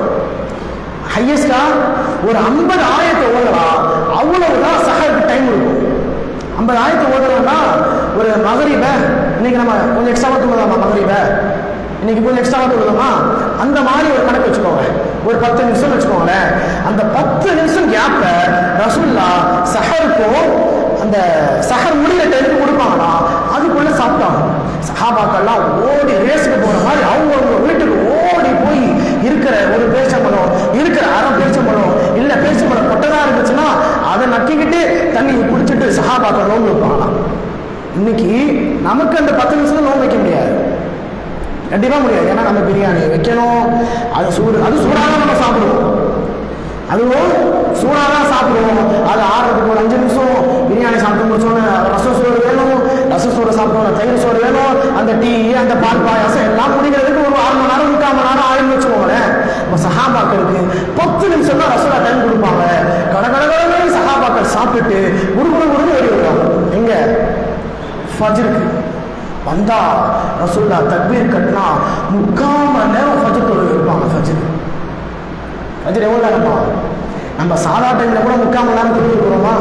ஹையஸ்டா ஒரு ஐம்பது ஆயிரத்தை ஓதலாம் அவ்வளவுதான் சஹருக்கு டைம் இருக்கும் ஐம்பது ஆயிரத்தை ஓதலாம்னா ஒரு மகரிப இன்னைக்கு நம்ம கொஞ்சம் எக்ஸ்ட்ராவா தூங்கலாமா மகரிப இன்னைக்கு கொஞ்சம் எக்ஸ்ட்ராவா தூங்கலாமா அந்த மாதிரி ஒரு கணக்கு வச்சுக்கோங்க ஒரு பத்து நிமிஷம் வச்சுக்கோங்களேன் அந்த பத்து நிமிஷம் கேப்ப ரசுல்லா சஹருக்கும் அந்த சஹர் முடிகிற டைமுக்கு கொடுப்பாங்கன்னா அதுக்குள்ள சாப்பிட்டாங்க சஹாபாக்கள்லாம் ஓடி ரேஸுக்கு போற மாதிரி அவங்கவுங்க வீட்டுக்கு ஓடி போய் இருக்கிற ஒரு பேச்சம்பழம் இருக்கிற அரை பேச்சம்பழம் இல்ல பேச்சம்பழம் கொட்டதா இருந்துச்சுன்னா அதை நக்கிக்கிட்டு தண்ணியை குடிச்சிட்டு சஹாபாக்கள் நோம்பு வைப்பாங்களாம் இன்னைக்கு நமக்கு அந்த பத்து நிமிஷம் நோம்பு வைக்க முடியாது கண்டிப்பா முடியாது ஏன்னா நம்ம பிரியாணி வைக்கணும் அது சூடு அது சூடாக நம்ம சாப்பிடுவோம் அதுவும் சூடாக தான் சாப்பிடுவோம் அது ஆறுறதுக்கு ஒரு அஞ்சு நிமிஷம் பிரியாணி சாப்பிட்டு முடிச்சோன்னு ரசம் சோறு வேணும் ரசம் சோறு சாப்பிட்டோம் தயிர் சோறு வேணும் அந்த டீ அந்த பால் பாயாசம் எல்லாம் முடிக்கிறதுக்கு ஒரு ஆறு மணி நேரம் முக்கால் மணி நேரம் ஆயிரம் வச்சுக்கோங்களேன் நம்ம சஹாபாக்களுக்கு பத்து நிமிஷம் தான் ரசோலா டைம் கொடுப்பாங்க கட கட கடன்னு சஹாபாக்கள் சாப்பிட்டுட்டு குரு குரு குருன்னு வெளியே வருவாங்க எங்க ஃபஜ்ருக்கு வந்தா ரசூல்லா தக்பீர் கட்டினா முக்கால் மணி நேரம் ஃபஜ்ர் தொழுகை இருப்பாங்க ஃபஜ்ர் ஃபஜ்ர் எவ்வளோ நேரமா நம்ம சாதா டைமில் கூட முக்கால் மணி நேரம் தொழுகை போகிறோமா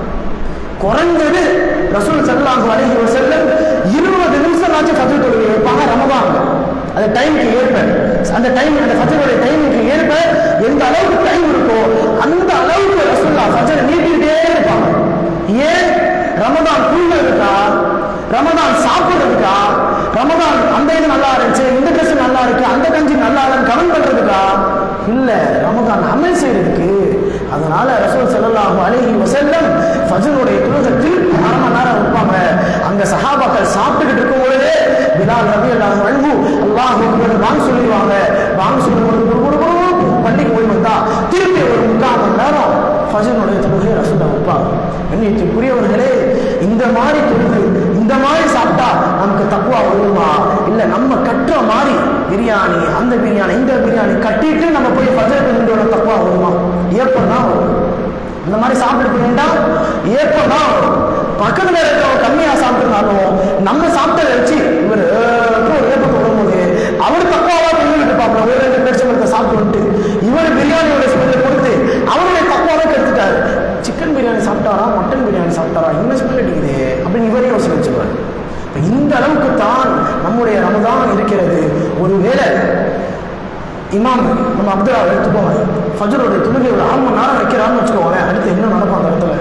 குறைஞ்சது ரசூல் சல்லாஹு அலைஹி வஸல்லம் இருபது நிமிஷம் ஆச்சு ஃபஜ்ர் தொழுகை வைப்பாங்க ரமதான் அந்த டைமுக்கு ஏற்ப அந்த டைம் அந்த ஃபஜ்ருடைய டைமுக்கு ஏற்ப எந்த அளவுக்கு டைம் இருக்கோ அந்த அளவுக்கு ரசூல்லா ஃபஜ்ர் நீட்டிக்கிட்டே இருப்பாங்க ஏன் ரமதான் தூங்குறதுக்கா ரமதான் சாப்பிடுறதுக்கா ரமதான் அந்த இது நல்லா இருந்துச்சு இந்த ட்ரெஸ் நல்லா இருக்கு அந்த கஞ்சி நல்லா இல்லைன்னு கமெண்ட் பண்றதுக்கா இல்ல ரமதான் அமல் செய்யறதுக்கு அதனால ரசூல் ஸல்லல்லாஹு அலைஹி வஸல்லம் ஃபஜ்ருடைய தொழுகத்தில் அரை மணி நேரம் இருப்பாங்க அங்க சஹாபாக்கள் சாப்பிட்டுக்கிட்டு இருக்கும் பொழுதே பிலால் ரலியல்லாஹு அன்ஹு அல்லாஹ் அக்பர் வாங்க சொல்லிடுவாங்க வாங்க சொல்லும்போது குடு குடு குடு பள்ளிக்கு போய் வந்தா திருப்பி ஒரு முக்கால் மணி நேரம் ஃபஜனுடைய தொழுகை ரசூலா வைப்பாங்க கண்ணியத்திற்குரியவர்களே இந்த மாதிரி தொழுகை இந்த மாதிரி சாப்பிட்டா நமக்கு தக்குவா வருமா இல்ல நம்ம கட்டுற மாதிரி பிரியாணி அந்த பிரியாணி இந்த பிரியாணி கட்டிட்டு நம்ம போய் ஃபஜருக்கு நின்றோட தக்குவா வருமா ஏப்பம் தான் வரும் இந்த மாதிரி சாப்பிட்டு போயிட்டா ஏப்பம் தான் வரும் பக்கத்துல இருக்கிறவங்க கம்மியா சாப்பிட்டுனாலும் நம்ம சாப்பிட்டதை வச்சு இவர் ஒரு ஏப்பத்தை வரும்போது அவர் தக்குவாவா நின்றுட்டு பார்ப்போம் ஒரு ரெண்டு பேர் சாப்பிட்டு வந்துட்டு இவர் பிரியாணியோட ஸ்மெல்லை கொடுத்து அவருடைய தக்குவாவை கெடுத்துட்டாரு சிக்கன் பிரியாணி சாப்பிட்டாரா மட்டன் பிரியாணி சாப்பிட்டாரா என்ன ஸ்மெல் அடிக்குது அப்படின்னு இவரே யோசனை வச்சுருவார் இப்போ இந்த அளவுக்கு தான் நம்முடைய ரமதான் இருக்கிறது ஒருவேளை இமாம் நம்ம அப்துல்லா எடுத்துக்கோங்க ஃபஜ்ரோட தொழுகை ஒரு ஆறு மணி நேரம் வைக்கிறான்னு வச்சுக்கோங்களேன் அடுத்து என்ன நடக்கும் அந்த இடத்துல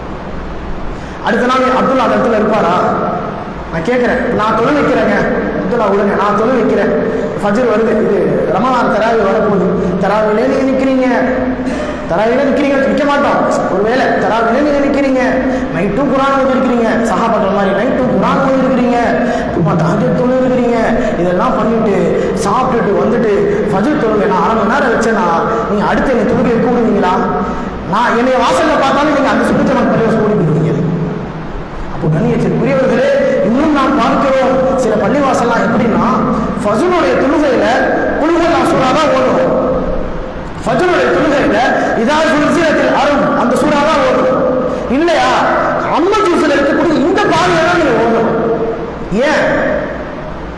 அடுத்த நாள் அப்துல்லா அந்த இடத்துல இருப்பாரா நான் கேட்குறேன் நான் தொழில் வைக்கிறேங்க அப்துல்லா விடுங்க நான் தொழில் வைக்கிறேன் ஃபஜ்ர் வருது இது ரமலான் தராவி வரப்போகுது தராவிலே நீங்கள் நிற்கிறீங்க தராவில நிற்கிறீங்க நிற்க மாட்டோம் ஒருவேளை தராவில நீங்க நிற்கிறீங்க நைட்டும் குரான் ஓதி இருக்கிறீங்க சஹாபாக்கள் மாதிரி நைட்டும் குரான் ஓதி இருக்கிறீங்க அப்புறமா தாஜ தொழில் இருக்கிறீங்க இதெல்லாம் பண்ணிட்டு சாப்பிட்டுட்டு வந்துட்டு ஃபஜ்ர் தொழுகை நான் அரை மணி நேரம் வச்சேன்னா நீங்கள் அடுத்து என்னை தொழுகை கூடுவீங்களா நான் என்னை வாசல்ல பார்த்தாலும் நீங்கள் அந்த சுத்தத்தை நான் பள்ளிவாசல் கூடி போடுவீங்க அப்போ கண்ணியத்திற்குரியவர்களே இன்னும் நாம் பார்க்கிறோம் சில பள்ளிவாசல்லாம் எப்படின்னா ஃபஜ்ருடைய தொழுகையில குழுகெல்லாம் சூறாதான் ஓடும் ஃபஜ்ருடைய தொழுகையில இதாவது சுல்சிலத்தில் அரும் அந்த சூறாதான் ஓடும் இல்லையா அம்ம ஜூஸ்ல இருக்கக்கூடிய இந்த பாதையை தான் நீங்க ஓடணும் ஏன்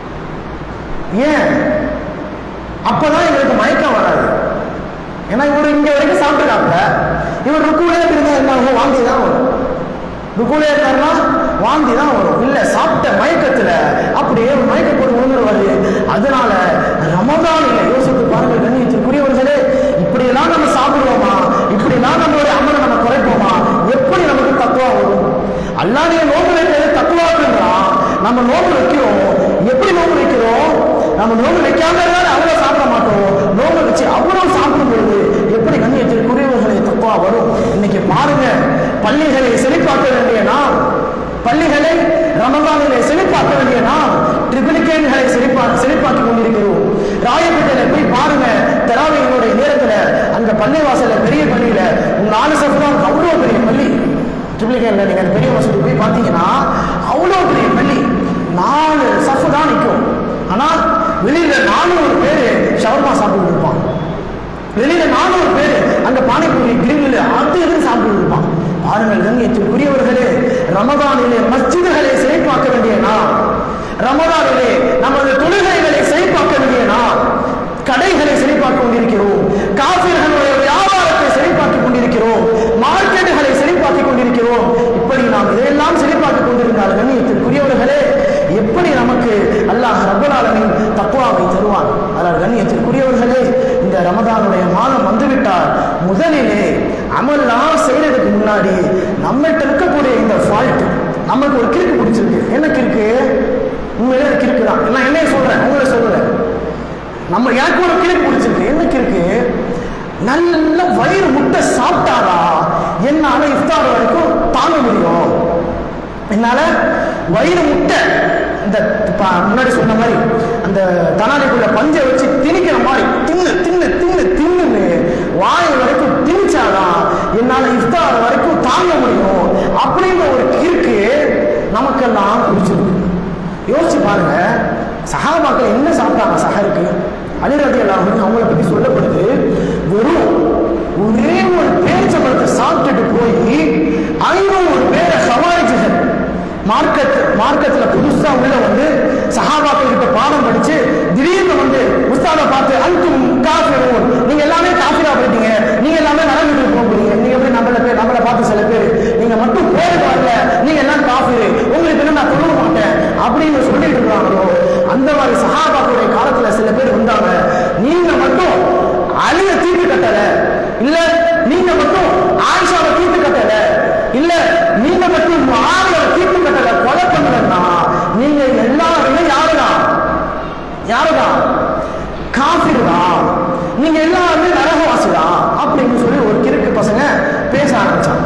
ஏன் அப்பதான் எங்களுக்கு மயக்கம் வராது ஏன்னா இவர் இங்க வரைக்கும் சாப்பிட்டுருக்காப்ல இவர் ருக்குலே இருந்தா என்ன ஆகும் வாந்தி தான் வரும் ருக்குலே இருந்தாருன்னா வாந்தி தான் வரும் இல்ல சாப்பிட்ட மயக்கத்துல அப்படியே ஒரு மயக்க போட்டு விழுந்துருவாரு அதனால ரமதானில யோசித்து பாருங்கள் கண்ணியத்திற்குரியவர்களே இப்படியெல்லாம் நம்ம சாப்பிடுவோமா இப்படியெல்லாம் நம்மளுடைய அமலை நம்ம குறைப்போமா எப்படி நமக்கு தத்துவா வரும் அல்லாடைய நோம்பு வைக்கிறது தத்துவாக்குன்றான் நம்ம நோம்பு வைக்கிறோம் எப்படி நோம்பு வைக்கிறோம் நம்ம நோம்பு வைக்காம இருந்தாலும் அவ்வளவு சாப்பிட மாட்டோம் நோம்பு வச்சு அவ்வளவு சாப்பிடும் பொழுது எப்படி கண்ணியத்திற்குரியவர்களை தப்பா வரும் இன்னைக்கு பாருங்க பள்ளிகளை செழிப்பாக்க வேண்டிய நாம் பள்ளிகளை ரமதானிலே செழிப்பாக்க வேண்டிய நாம் ட்ரிபிளிகேன்களை செழிப்பா செழிப்பாக்கி கொண்டிருக்கிறோம் ராயப்பேட்டையில போய் பாருங்க தெராவியினுடைய நேரத்துல அங்க பள்ளி வாசல்ல பெரிய பள்ளியில உங்க நாலு சஃப் தான் அவ்வளோ பெரிய பள்ளி ட்ரிபிளிகேன்ல நீங்க அந்த பெரிய வாசலுக்கு போய் பார்த்தீங்கன்னா அவ்வளோ பெரிய பள்ளி நாலு சஃப் தான் நிற்கும் ஆனால் வெளியில நானூறு பேர் ஷவர்மா சாப்பிட்டு இருப்பான் வெளியில நானூறு பேர் அந்த பானிபூரி கிரில்ல அது எதுவும் சாப்பிட்டு இருப்பான் பாருங்கள் கண்ணியத்திற்குரியவர்களே ரமதானிலே மஸ்ஜிதுகளை சிறைப்பாக்க வேண்டிய நாம் ரமதானிலே நமது தொழுகைகளை சிறைப்பாக்க வேண்டிய நாம் கடைகளை சிறைப்பாக்க கொண்டிருக்கிறோம் காபிர்களுடைய வியாபாரத்தை சிறைப்பாக்கிக் கொண்டிருக்கிறோம் மார்க்கெட்டுகளை சிறைப்பாக்கிக் கொண்டிருக்கிறோம் இப்படி நாம் இதையெல்லாம் சிறைப்பாக்கிக் கொண்டிருந்தால் கண்ணியத்திற்குரியவர்களே எப்படி நமக்கு அல்லாஹ் ரப்பல் ஆலமீன் தக்குவாவை தருவான் அதனால் கண்ணியத்திற்குரியவர்களே இந்த ரமதானுடைய மாதம் வந்துவிட்டால் முதலிலே அமல்லாம் செய்யறதுக்கு முன்னாடி நம்மகிட்ட இருக்கக்கூடிய இந்த ஃபால்ட் நமக்கு ஒரு கிறுக்கு பிடிச்சிருக்கு என்ன கிறுக்கு உண்மையிலே அது கிறுக்கு தான் நான் என்னைய சொல்றேன் உங்களை சொல்லல நம்ம எனக்கு ஒரு கிறுக்கு பிடிச்சிருக்கு என்ன கிறுக்கு நல்ல வயிறு முட்டை சாப்பிட்டாரா என்னால இஃப்தார் வரைக்கும் தாங்க முடியும் என்னால வயிறு முட்டை இந்த ப- முன்னாடி சொன்ன மாதிரி அந்த தனாலிக்குள்ள பஞ்சை வச்சு திணிக்கிற மாதிரி தின்னு தின்னு தின்னு தின்னுன்னு வாய் வரைக்கும் திணிச்சாதான் என்னால இஃப்தார் வரைக்கும் தாங்க முடியும் அப்படின்ற ஒரு கிறுக்கு நமக்கெல்லாம் பிடிச்சிருக்கு யோசிச்சு பாருங்க சஹாபாக்கள் என்ன சாப்பிட்டாங்க சஹருக்கு அலிரதி எல்லாரும் அவங்கள பத்தி சொல்லப்படுது வெறும் ஒரே ஒரு பேரிச்சம்பழத்தை சாப்பிட்டுட்டு போய் ஐநூறு பேரை சவாரிச்சுகள் மார்க்கெட் மார்க்கெட்ல புதுசா உள்ள வந்து சஹாபாக்கள் கிட்ட பாடம் படிச்சு திடீர்னு வந்து உஸ்தாத பார்த்து அல்தும் காஃபிரூன் நீங்க எல்லாமே காஃபிரா போயிட்டீங்க நீங்க எல்லாமே நரகத்துக்கு போக போறீங்க நீங்க எப்படி நம்மள பேர் நம்மள பார்த்து சில பேர் நீங்க மட்டும் பேரு பாருங்க நீங்க எல்லாம் காஃபிரு உங்களுக்கு என்ன நான் சொல்ல மாட்டேன் அப்படின்னு சொல்லிட்டு இருக்காங்களோ அந்த மாதிரி சஹாபாக்களுடைய காலத்துல சில பேர் வந்தாங்க நீங்க மட்டும் அழிய தீர்த்து கட்டல இல்ல நீங்க மட்டும் ஆயிஷாவை தீர்த்து கட்டல இல்ல நீங்க மட்டும் மாறிய தீர்த்து கட்டல கொலை பண்ணலன்னா நீங்க எல்லாருமே யாருதான் யாருதான் காஃபிர் தான் நீங்க எல்லாருமே நரகவாசி தான் அப்படின்னு சொல்லி ஒரு கிறுக்கு பசங்க பேச ஆரம்பிச்சாங்க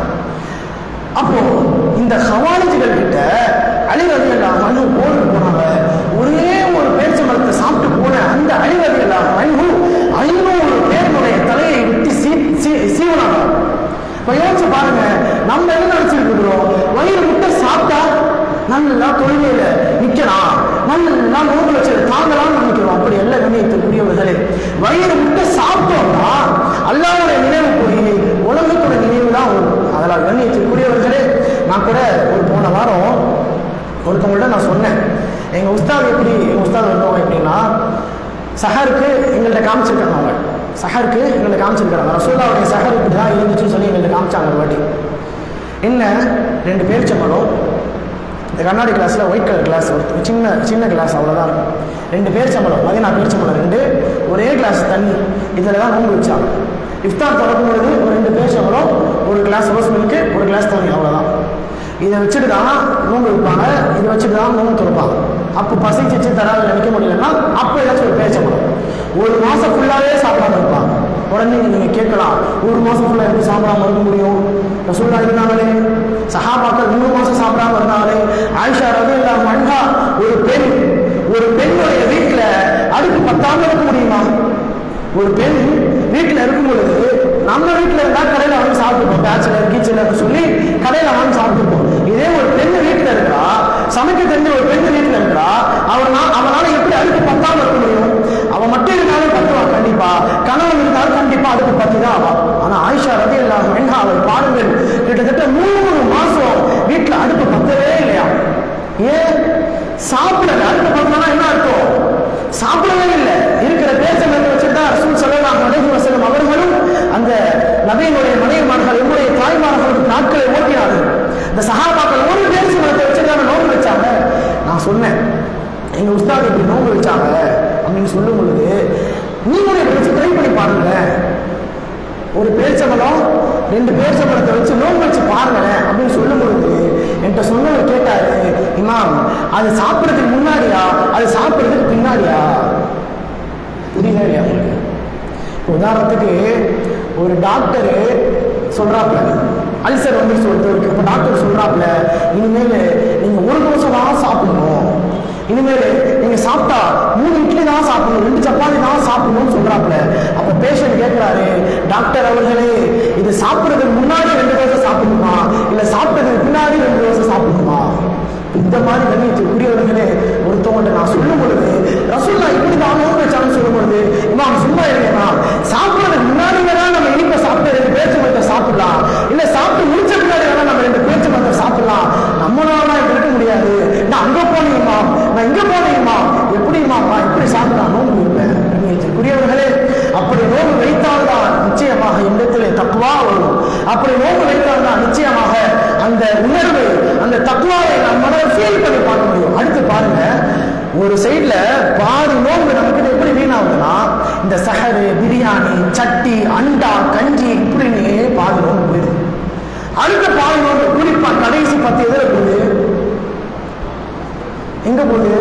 அப்போ இந்த ஹவாலிஜிகள் கிட்ட அழிவதி எல்லாம் மனு போட்டு போனாங்க ஒரே ஒரு பேச்சு மரத்தை சாப்பிட்டு போன அந்த அழிவதி எல்லாம் மனு ஐநூறு பேருடைய தலையை விட்டு சீ சீ- சீவனாங்க இப்ப யோசிச்சு பாருங்க நம்ம என்ன நினைச்சிட்டு இருக்கிறோம் வயிறு முட்டை சாப்பிட்டா நல்லா தொழுகையில நிக்கலாம் நல்லா நோம்பு வச்சு தாங்கலாம்னு நினைக்கிறோம் அப்படி அல்ல கண்ணியத்திற்குரியவர்களே வயிறு முட்டை சாப்பிட்டோம்னா அல்லாவுடைய நினைவு போய் உலகத்தோட நினைவு தான் வரும் அதனால் கண்ணியத்திற்குரியவர்களே நான் கூட ஒரு போன வாரம் ஒருத்தவங்கள்ட்ட நான் சொன்னேன் எங்க உஸ்தாத் எப்படி எங்க உஸ்தாத் வருவோம் எப்படின்னா சஹருக்கு எங்கள்கிட்ட காமிச்சிருக்காங்க அவங்க சஹருக்கு எங்கள்கிட்ட காமிச்சிருக்காங்க ரசூல்லாவுடைய சஹர் இப்படி தான் இருந்துச்சுன்னு சொல்லி எங்கள்கிட்ட காமிச்சாங்க ஒரு வாட்டி என்ன ரெண்டு பேரிச்சம்பழம் இந்த கண்ணாடி கிளாஸில் ஒயிட் கலர் கிளாஸ் ஒரு சின்ன சின்ன கிளாஸ் அவ்வளோதான் இருக்கும் ரெண்டு பேரிச்சம்பழம் பதினாறு பேரிச்சம்பழம் ரெண்டு ஒரே கிளாஸ் தண்ணி இதில் தான் நோம்பு வச்சாங்க இஃப்தார் திறக்கும் பொழுது ஒரு ரெண்டு பேரிச்சம்பழம் ஒரு கிளாஸ் ரோஸ் மில்க்கு ஒரு கிளாஸ் தண்ணி அவ்வளோதான் இதை வச்சுட்டு தான் நோம்பு வைப்பாங்க இதை வச்சுட்டு தான் நோம்பு திறப்பாங்க அப்போ பசிச்சிச்சு தராது நினைக்க முடியலன்னா அப்போ ஏதாச்சும் ஒரு பேரிச்சம்பழம் ஒரு மாதம் ஃபுல்லாகவே சாப்பிடாம இருப்பாங்க உடனே நீங்க கேட்கலாம் ஒரு மாசம் ஃபுல்லா எப்படி சாப்பிடாம இருக்க முடியும் ரசூல்லா இருந்தாங்களே சஹாபாக்கள் மூணு மாசம் சாப்பிடாம இருந்தாங்களே ஆயிஷா ரவி இல்லாம அண்ணா ஒரு பெண் ஒரு பெண்ணுடைய வீட்டுல அடுப்பு பத்தாம இருக்க முடியுமா ஒரு பெண் வீட்டுல இருக்கும் பொழுது நம்ம வீட்டுல இருந்தா கடையில வாங்கி சாப்பிட்டுப்போம் பேச்சுலர் கீச்சலர் சொல்லி கடையில வாங்கி சாப்பிட்டுப்போம் இதே ஒரு பெண் வீட்டுல இருக்கா சமைக்க தெரிஞ்ச ஒரு பெண் வீட்டுல இருக்கா அவனா அவனால எப்படி அடுப்பு பத்தாம இருக்க முடியும் அவன் மட்டும் இருந்தாலும் பத்துவான் கண்டிப்பா கணவன் இருந்தாலும் கண்டிப்பா அடுப்பு பத்து தான் ஆவா ஆனா ஆயிஷா ரவி எல்லாம் வெண்ணா அவர் பாருங்கள் கிட்டத்தட்ட மூணு மாசம் வீட்டுல அடுப்பு பத்தவே இல்லையா ஏன் சாப்பிடல அடுப்பு பத்தனா என்ன அர்த்தம் சாப்பிடவே இல்லை இருக்கிற பேச்ச வச்சுட்டு தான் ரசூல் சொல்லலாம் அலைஹி வஸல்லம் அவர்களும் அந்த நபியினுடைய மனைவிமார்கள் என்னுடைய தாய்மார்களுக்கு நாட்களை ஓட்டினார்கள் இந்த சகாபாக்கள் ஒரு பேரிசி மரத்தை வச்சுருக்காங்க நோன்பு வச்சாங்க நான் சொன்னேன் எங்க உஸ்தாத் இப்படி நோன்பு வச்சாங்க அப்படின்னு சொல்லும் பொழுது நீங்களும் இதை வச்சு ட்ரை பண்ணி பாருங்க ஒரு பேரிச்சம்பழம் ரெண்டு பேரிச்சம்பழத்தை வச்சு நோன்பு வச்சு பாருங்களேன் அப்படின்னு சொல்லும் பொழுது என்கிட்ட சொன்னவர் கேட்டாரு இமாம் அது சாப்பிட்றதுக்கு முன்னாடியா அது சாப்பிட்றதுக்கு பின்னாடியா புரியுதா இல்லையா உங்களுக்கு இப்ப உதாரணத்துக்கு ஒரு டாக்டரு சொல்றாப்புல அல்சர் வந்து சொல்லிட்டு இப்போ டாக்டர் சொல்றாப்புல இனிமேல் நீங்க ஒரு தோசை தான் சாப்பிடணும் இனிமேல் நீங்க சாப்பிட்டா மூணு இட்லி தான் சாப்பிடணும் ரெண்டு சப்பாத்தி தான் சாப்பிடணும்னு சொல்றாப்புல அப்ப பேஷண்ட் கேட்கிறாரு டாக்டர் அவர்களே இது சாப்பிடுறதுக்கு முன்னாடி ரெண்டு தோசை சாப்பிடணுமா இல்ல சாப்பிட்டதுக்கு பின்னாடி ரெண்டு தோசை சாப்பிடணுமா இந்த மாதிரி கண்ணியத்துக்குரியவர்களே ஒருத்தவங்கள்ட்ட நான் சொல்லும் பொழுது ரசூல்லா இப்படி தான் நோன்பு வச்சாங்கன்னு சொல்லும் பொழுது இமாம் சும்மா இருக்கேனா சாப்பிடுறதுக்கு முன்னாடி வேணா நம்ம இனிப்பை சாப்பிட்டு ரெண்டு பேச்சு மரத்தை சாப்பிடலாம் இல்ல சாப்பிட்டு முடிச்ச பின்னாடி வேணா நம்ம ரெண்டு பேச்சு மரத்தை சாப்பிடலாம் நம்மளால இப்படி இருக்க முடியாது நான் அங்க போனீங்கம்மா நான் இங்க போனீங்கம்மா எப்படிம்மா நான் இப்படி சாப்பிட்டா நோன்பு இருப்பேன் கண்ணியத்துக்குரியவர்களே அப்படி நோன்பு வைத்தால்தான் நிச்சயமாக இடத்திலே தக்குவா வரும் அப்படி நோன்பு வைத்தால்தான் நிச்சயமாக அந்த உணர்வு அந்த தக்குவாவை நம்ம ஃபீல் பண்ணி பார்க்க முடியும் அடுத்து பாருங்க ஒரு சைடுல பாதி நோன்பு நமக்கு எப்படி வீணாகுதுன்னா இந்த சஹரு பிரியாணி சட்டி அண்டா கஞ்சி இப்படின்னு பாதி நோன்பு போயிடுது அடுத்த பாதி நோன்பு குறிப்பா கடைசி பத்து எதிர போகுது எங்க போகுது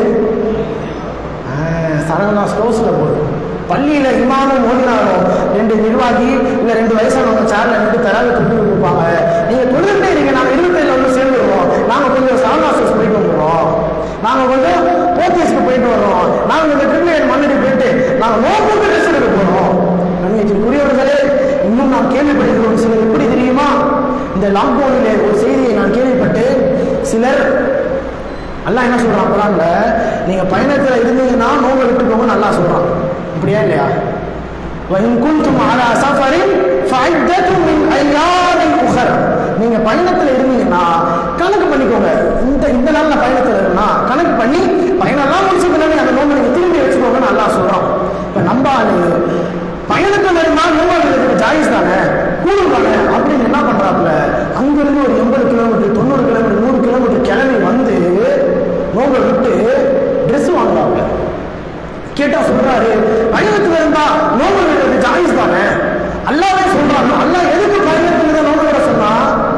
சரவணா ஸ்டோர்ஸ்ல போகுது பள்ளியில இமாமும் ஓடினாலும் ரெண்டு நிர்வாகி இல்ல ரெண்டு வயசானவங்க சேர்ல நின்று தராத துணி கொடுப்பாங்க நீங்க தொழுதுட்டே இருங்க நாங்க இருபத்தேழுல வந்து சேர்ந்துருவோம் நாங்க கொஞ்சம் சரவணா ஸ்டோர்ஸ் போயிட்டு வந்துடுவோம் நாங்க கொஞ்சம் போத்தீஸ்க்கு போயிட்டு வரோம் நாங்க கொஞ்சம் ட்ரிபிள் மண்ணடி போயிட்டு நாங்க நோக்கு ட்ரெஸ் எடுக்க போறோம் கண்ணியத்திற்குரியவர்களே இன்னும் நாம் கேள்விப்பட்டிருக்கிறோம் சிலர் எப்படி தெரியுமா இந்த லாக்டவுனிலே ஒரு செய்தியை நான் கேள்விப்பட்டு சிலர் அல்லாஹ் என்ன சொல்றான் குரான்ல நீங்க பயணத்துல இருந்தீங்கன்னா நோம்பு விட்டுக்கோங்க நல்லா சொல்றான் இப்படியா இல்லையா وَإِن كُنتُمْ عَلَى سَفَرٍ فَعِدَّةٌ مِنْ أَيَّامٍ أُخَرَ நீங்க பயணத்துல இருந்தீங்கன்னா கணக்கு பண்ணிக்கோங்க இந்த இந்த நாள்ல பயணத்துல இருந்தா கணக்கு பண்ணி பயணம்லாம் முடிச்ச பின்னாடி அந்த நோம்பு நீங்க திரும்பி வச்சுக்கோங்கன்னு நல்லா சொல்றோம் இப்ப நம்ம ஆளு பயணத்துல இருந்தா நோம்பு எடுக்கிறது ஜாயிஸ் தானே கூடும் தானே அப்படின்னு என்ன பண்றாப்புல அங்கிருந்து ஒரு எண்பது கிலோமீட்டர் தொண்ணூறு கிலோமீட்டர் நூறு கிலோமீட்டர் கிளம்பி வந்து நோம்பை விட்டு ட்ரெஸ் வாங்குறாங்க கேட்டா சொல்றாரு பயணத்துல இருந்தா நோம்பு விடுறது ஜாயிஸ் தானே அல்லாவே சொல்றாங்க அல்லாஹ் எதுக்கு பயணத்துல இருந்தா நோம்பு விட சொன்னா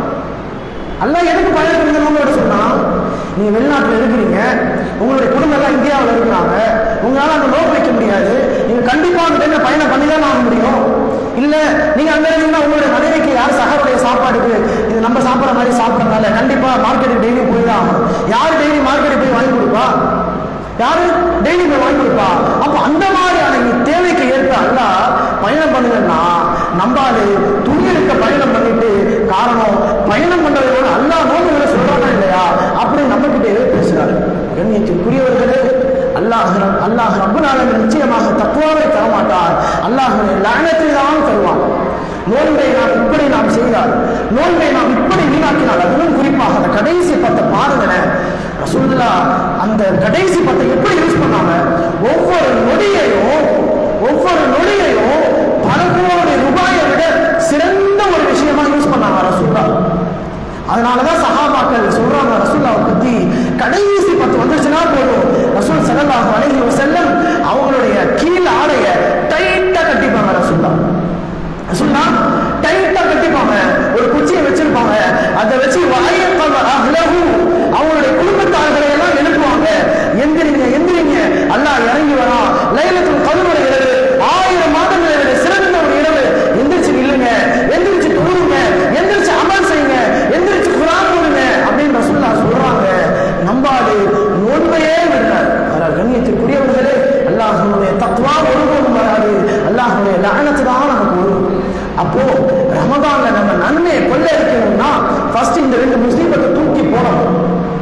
அல்லாஹ் எதுக்கு பயணத்துல இருந்தா நோம்பு விட சொன்னா நீங்க வெளிநாட்டுல இருக்கிறீங்க உங்களுடைய குடும்பம் எல்லாம் இந்தியாவில் இருக்கிறாங்க உங்களால அங்க நோம்பு வைக்க முடியாது நீங்க கண்டிப்பா அந்த டைம்ல பயணம் பண்ணி தான் ஆக முடியும் இல்ல நீங்க அங்க இருந்தீங்கன்னா உங்களுடைய மனைவிக்கு யார் சகருடைய சாப்பாடுக்கு இது நம்ம சாப்பிடுற மாதிரி சாப்பிடறதுனால கண்டிப்பா மார்க்கெட்டுக்கு டெய்லி போய் தான் ஆகணும் யார் டெய்லி மார்க்கெட்டுக்கு போய் வாங்கி கொடுப்பா யாரு டெய்லி போய் வாங்கி கொடுப்பா அப்ப அந்த மாதிரியான இந்த தேவைக்கு ஏற்ப அல்ல பயணம் பண்ணுங்கன்னா நம்பாது துணி எடுக்க பயணம் பண்ணிட்டு காரணம் பயணம் பண்றதோட அல்லா நோய்களை சொல்றானா இல்லையா அப்படி நம்ம கிட்டே பேசுறாரு கண்ணியத்திற்குரியவர்களே அல்லாஹ் ரப்- அல்லாஹ் ரப்பனாலும் நிச்சயமாக தக்குவாவை தரமாட்டார் அல்லாஹுடைய லானத்தை தான் தருவான் நோன்பை நாம் இப்படி நாம் செய்தால் நோன்பை நாம் இப்படி வீணாக்கினால் அதிலும் குறிப்பாக அந்த கடைசி பத்தை பாருங்களேன் ரசூலுல்லா அந்த கடைசி பத்தை எப்படி யூஸ் பண்ணாங்க ஒவ்வொரு நொடியையும் ஒவ்வொரு நொடியையும் பல கோடி ரூபாயை விட சிறந்த ஒரு விஷயமா யூஸ் பண்ணாங்க ரசூல்லா அதனாலதான் சஹாபாக்கள் சொல்றாங்க ரசூல்லாவை பத்தி கடைசி பத்து வந்துச்சுன்னா போதும் ரசூல் ஸல்லல்லாஹு அலைஹி வஸல்லம் அவங்களுடைய கீழ் ஆடைய டைட்டா கட்டிப்பாங்க ரசூல்லா ரசூல்லா டைட்டா கட்டிப்பாங்க ஒரு குச்சியை வச்சிருப்பாங்க அதை வச்சு வாயப்பவ அஹ்லஹு அவங்களுடைய குடும்பத்தார்களை எல்லாம் எழுப்புவாங்க எந்திரிங்க எந்திரிங்க அல்லாஹ் இறங்கி வரான் லைலத்துல் கதருடைய இரவு ஆயிரம் மாதங்களை விட சிறந்த ஒரு இரவு எந்திரிச்சு நில்லுங்க எந்திரிச்சு தொழுங்க எந்திரிச்சு அமல் செய்யுங்க எந்திரிச்சு குரான் ஓடுங்க அப்படின்னு ரசூல்லா சொல்றாங்க நம்பாது நோன்பையே விடுறார் ஆனால் கண்ணியத்திற்குரியவர்களே அல்லாஹனுடைய தக்குவா ஒருபோதும் வராது அல்லாஹனுடைய லானத்து தான் நமக்கு வரும் அப்போ ரமதான்ல நம்ம நன்மையை கொள்ளையடிக்கணும்னா ஃபர்ஸ்ட் இந்த ரெண்டு முஸ்லீமத்தை தூக்கி போடணும்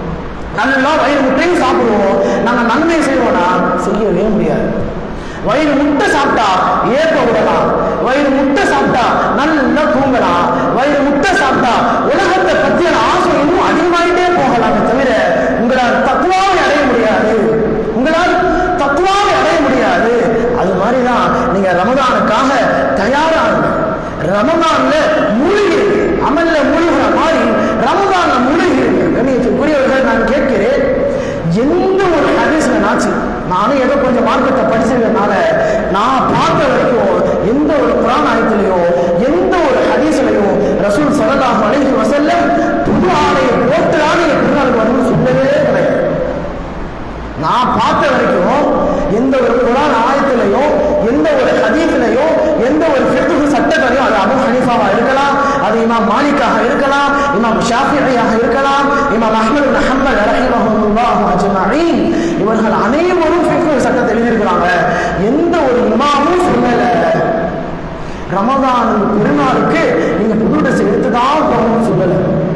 நல்லா வயிறு முட்டையும் சாப்பிடுவோம் நாங்க நன்மை செய்வோம்னா செய்யவே முடியாது வயிறு முட்டை சாப்பிட்டா ஏப்ப விடலாம் வயிறு முட்டை சாப்பிட்டா நல்லா தூங்கலாம் வயிறு முட்டை சாப்பிட்டா உலகத்தை பத்திய ஆசை இன்னும் அதிகமாயிட்டே போகலாமே தவிர உங்களால் தக்குவாவை அடைய முடியாது உங்களால் தக்குவாவை அடைய முடியாது அது மாதிரிதான் நீங்க ரமதானுக்காக தயாராகுங்க ரமதான் ரமதான்ல மூழ்கி அமல்ல மூழ்கிற மாதிரி ரமதான்ல மூழ்கி கண்ணியத்துக்குரியவர்கள் நான் கேட்கிறேன் எந்த ஒரு ஹதீஸ்ல நாச்சு நானும் ஏதோ கொஞ்சம் மார்க்கத்தை படிச்சிருக்கனால நான் பார்த்த வரைக்கும் எந்த ஒரு குரான் ஆயத்திலையோ எந்த ஒரு ஹதீஸ்லையும் ரசூல் சல்லல்லாஹு அலைஹி வஸல்லம் புது ஆடையை போட்டு ஆடையை பின்னாளுக்கு வரணும்னு சொல்லவே கிடையாது நான் பார்த்த வரைக்கும் எந்த ஒரு குரான் ஆயத்திலையோ எந்த ஒரு ஹதீஸ்லையோ எந்த ஒரு ஃபிக்ஹ் சட்டத்திலையும் அது அபு ஹனீஃபாவா இருக்கலாம் அது இமாம் மாலிக்காக இருக்கலாம் இமாம் ஷாஃபியாக இருக்கலாம் இமாம் அஹ்மது பின் ஹம்பல் ரஹிமஹுல்லாஹு அஜ்மஈன் இவர்கள் அனைவரும் ஃபிக்ஹ் சட்டத்தை எழுதியிருக்கிறாங்க எந்த ஒரு இமாமும் சொல்லல ரமதான் பெருநாளுக்கு நீங்க புது ட்ரெஸ் எடுத்து தான் போகணும்னு சொல்லலை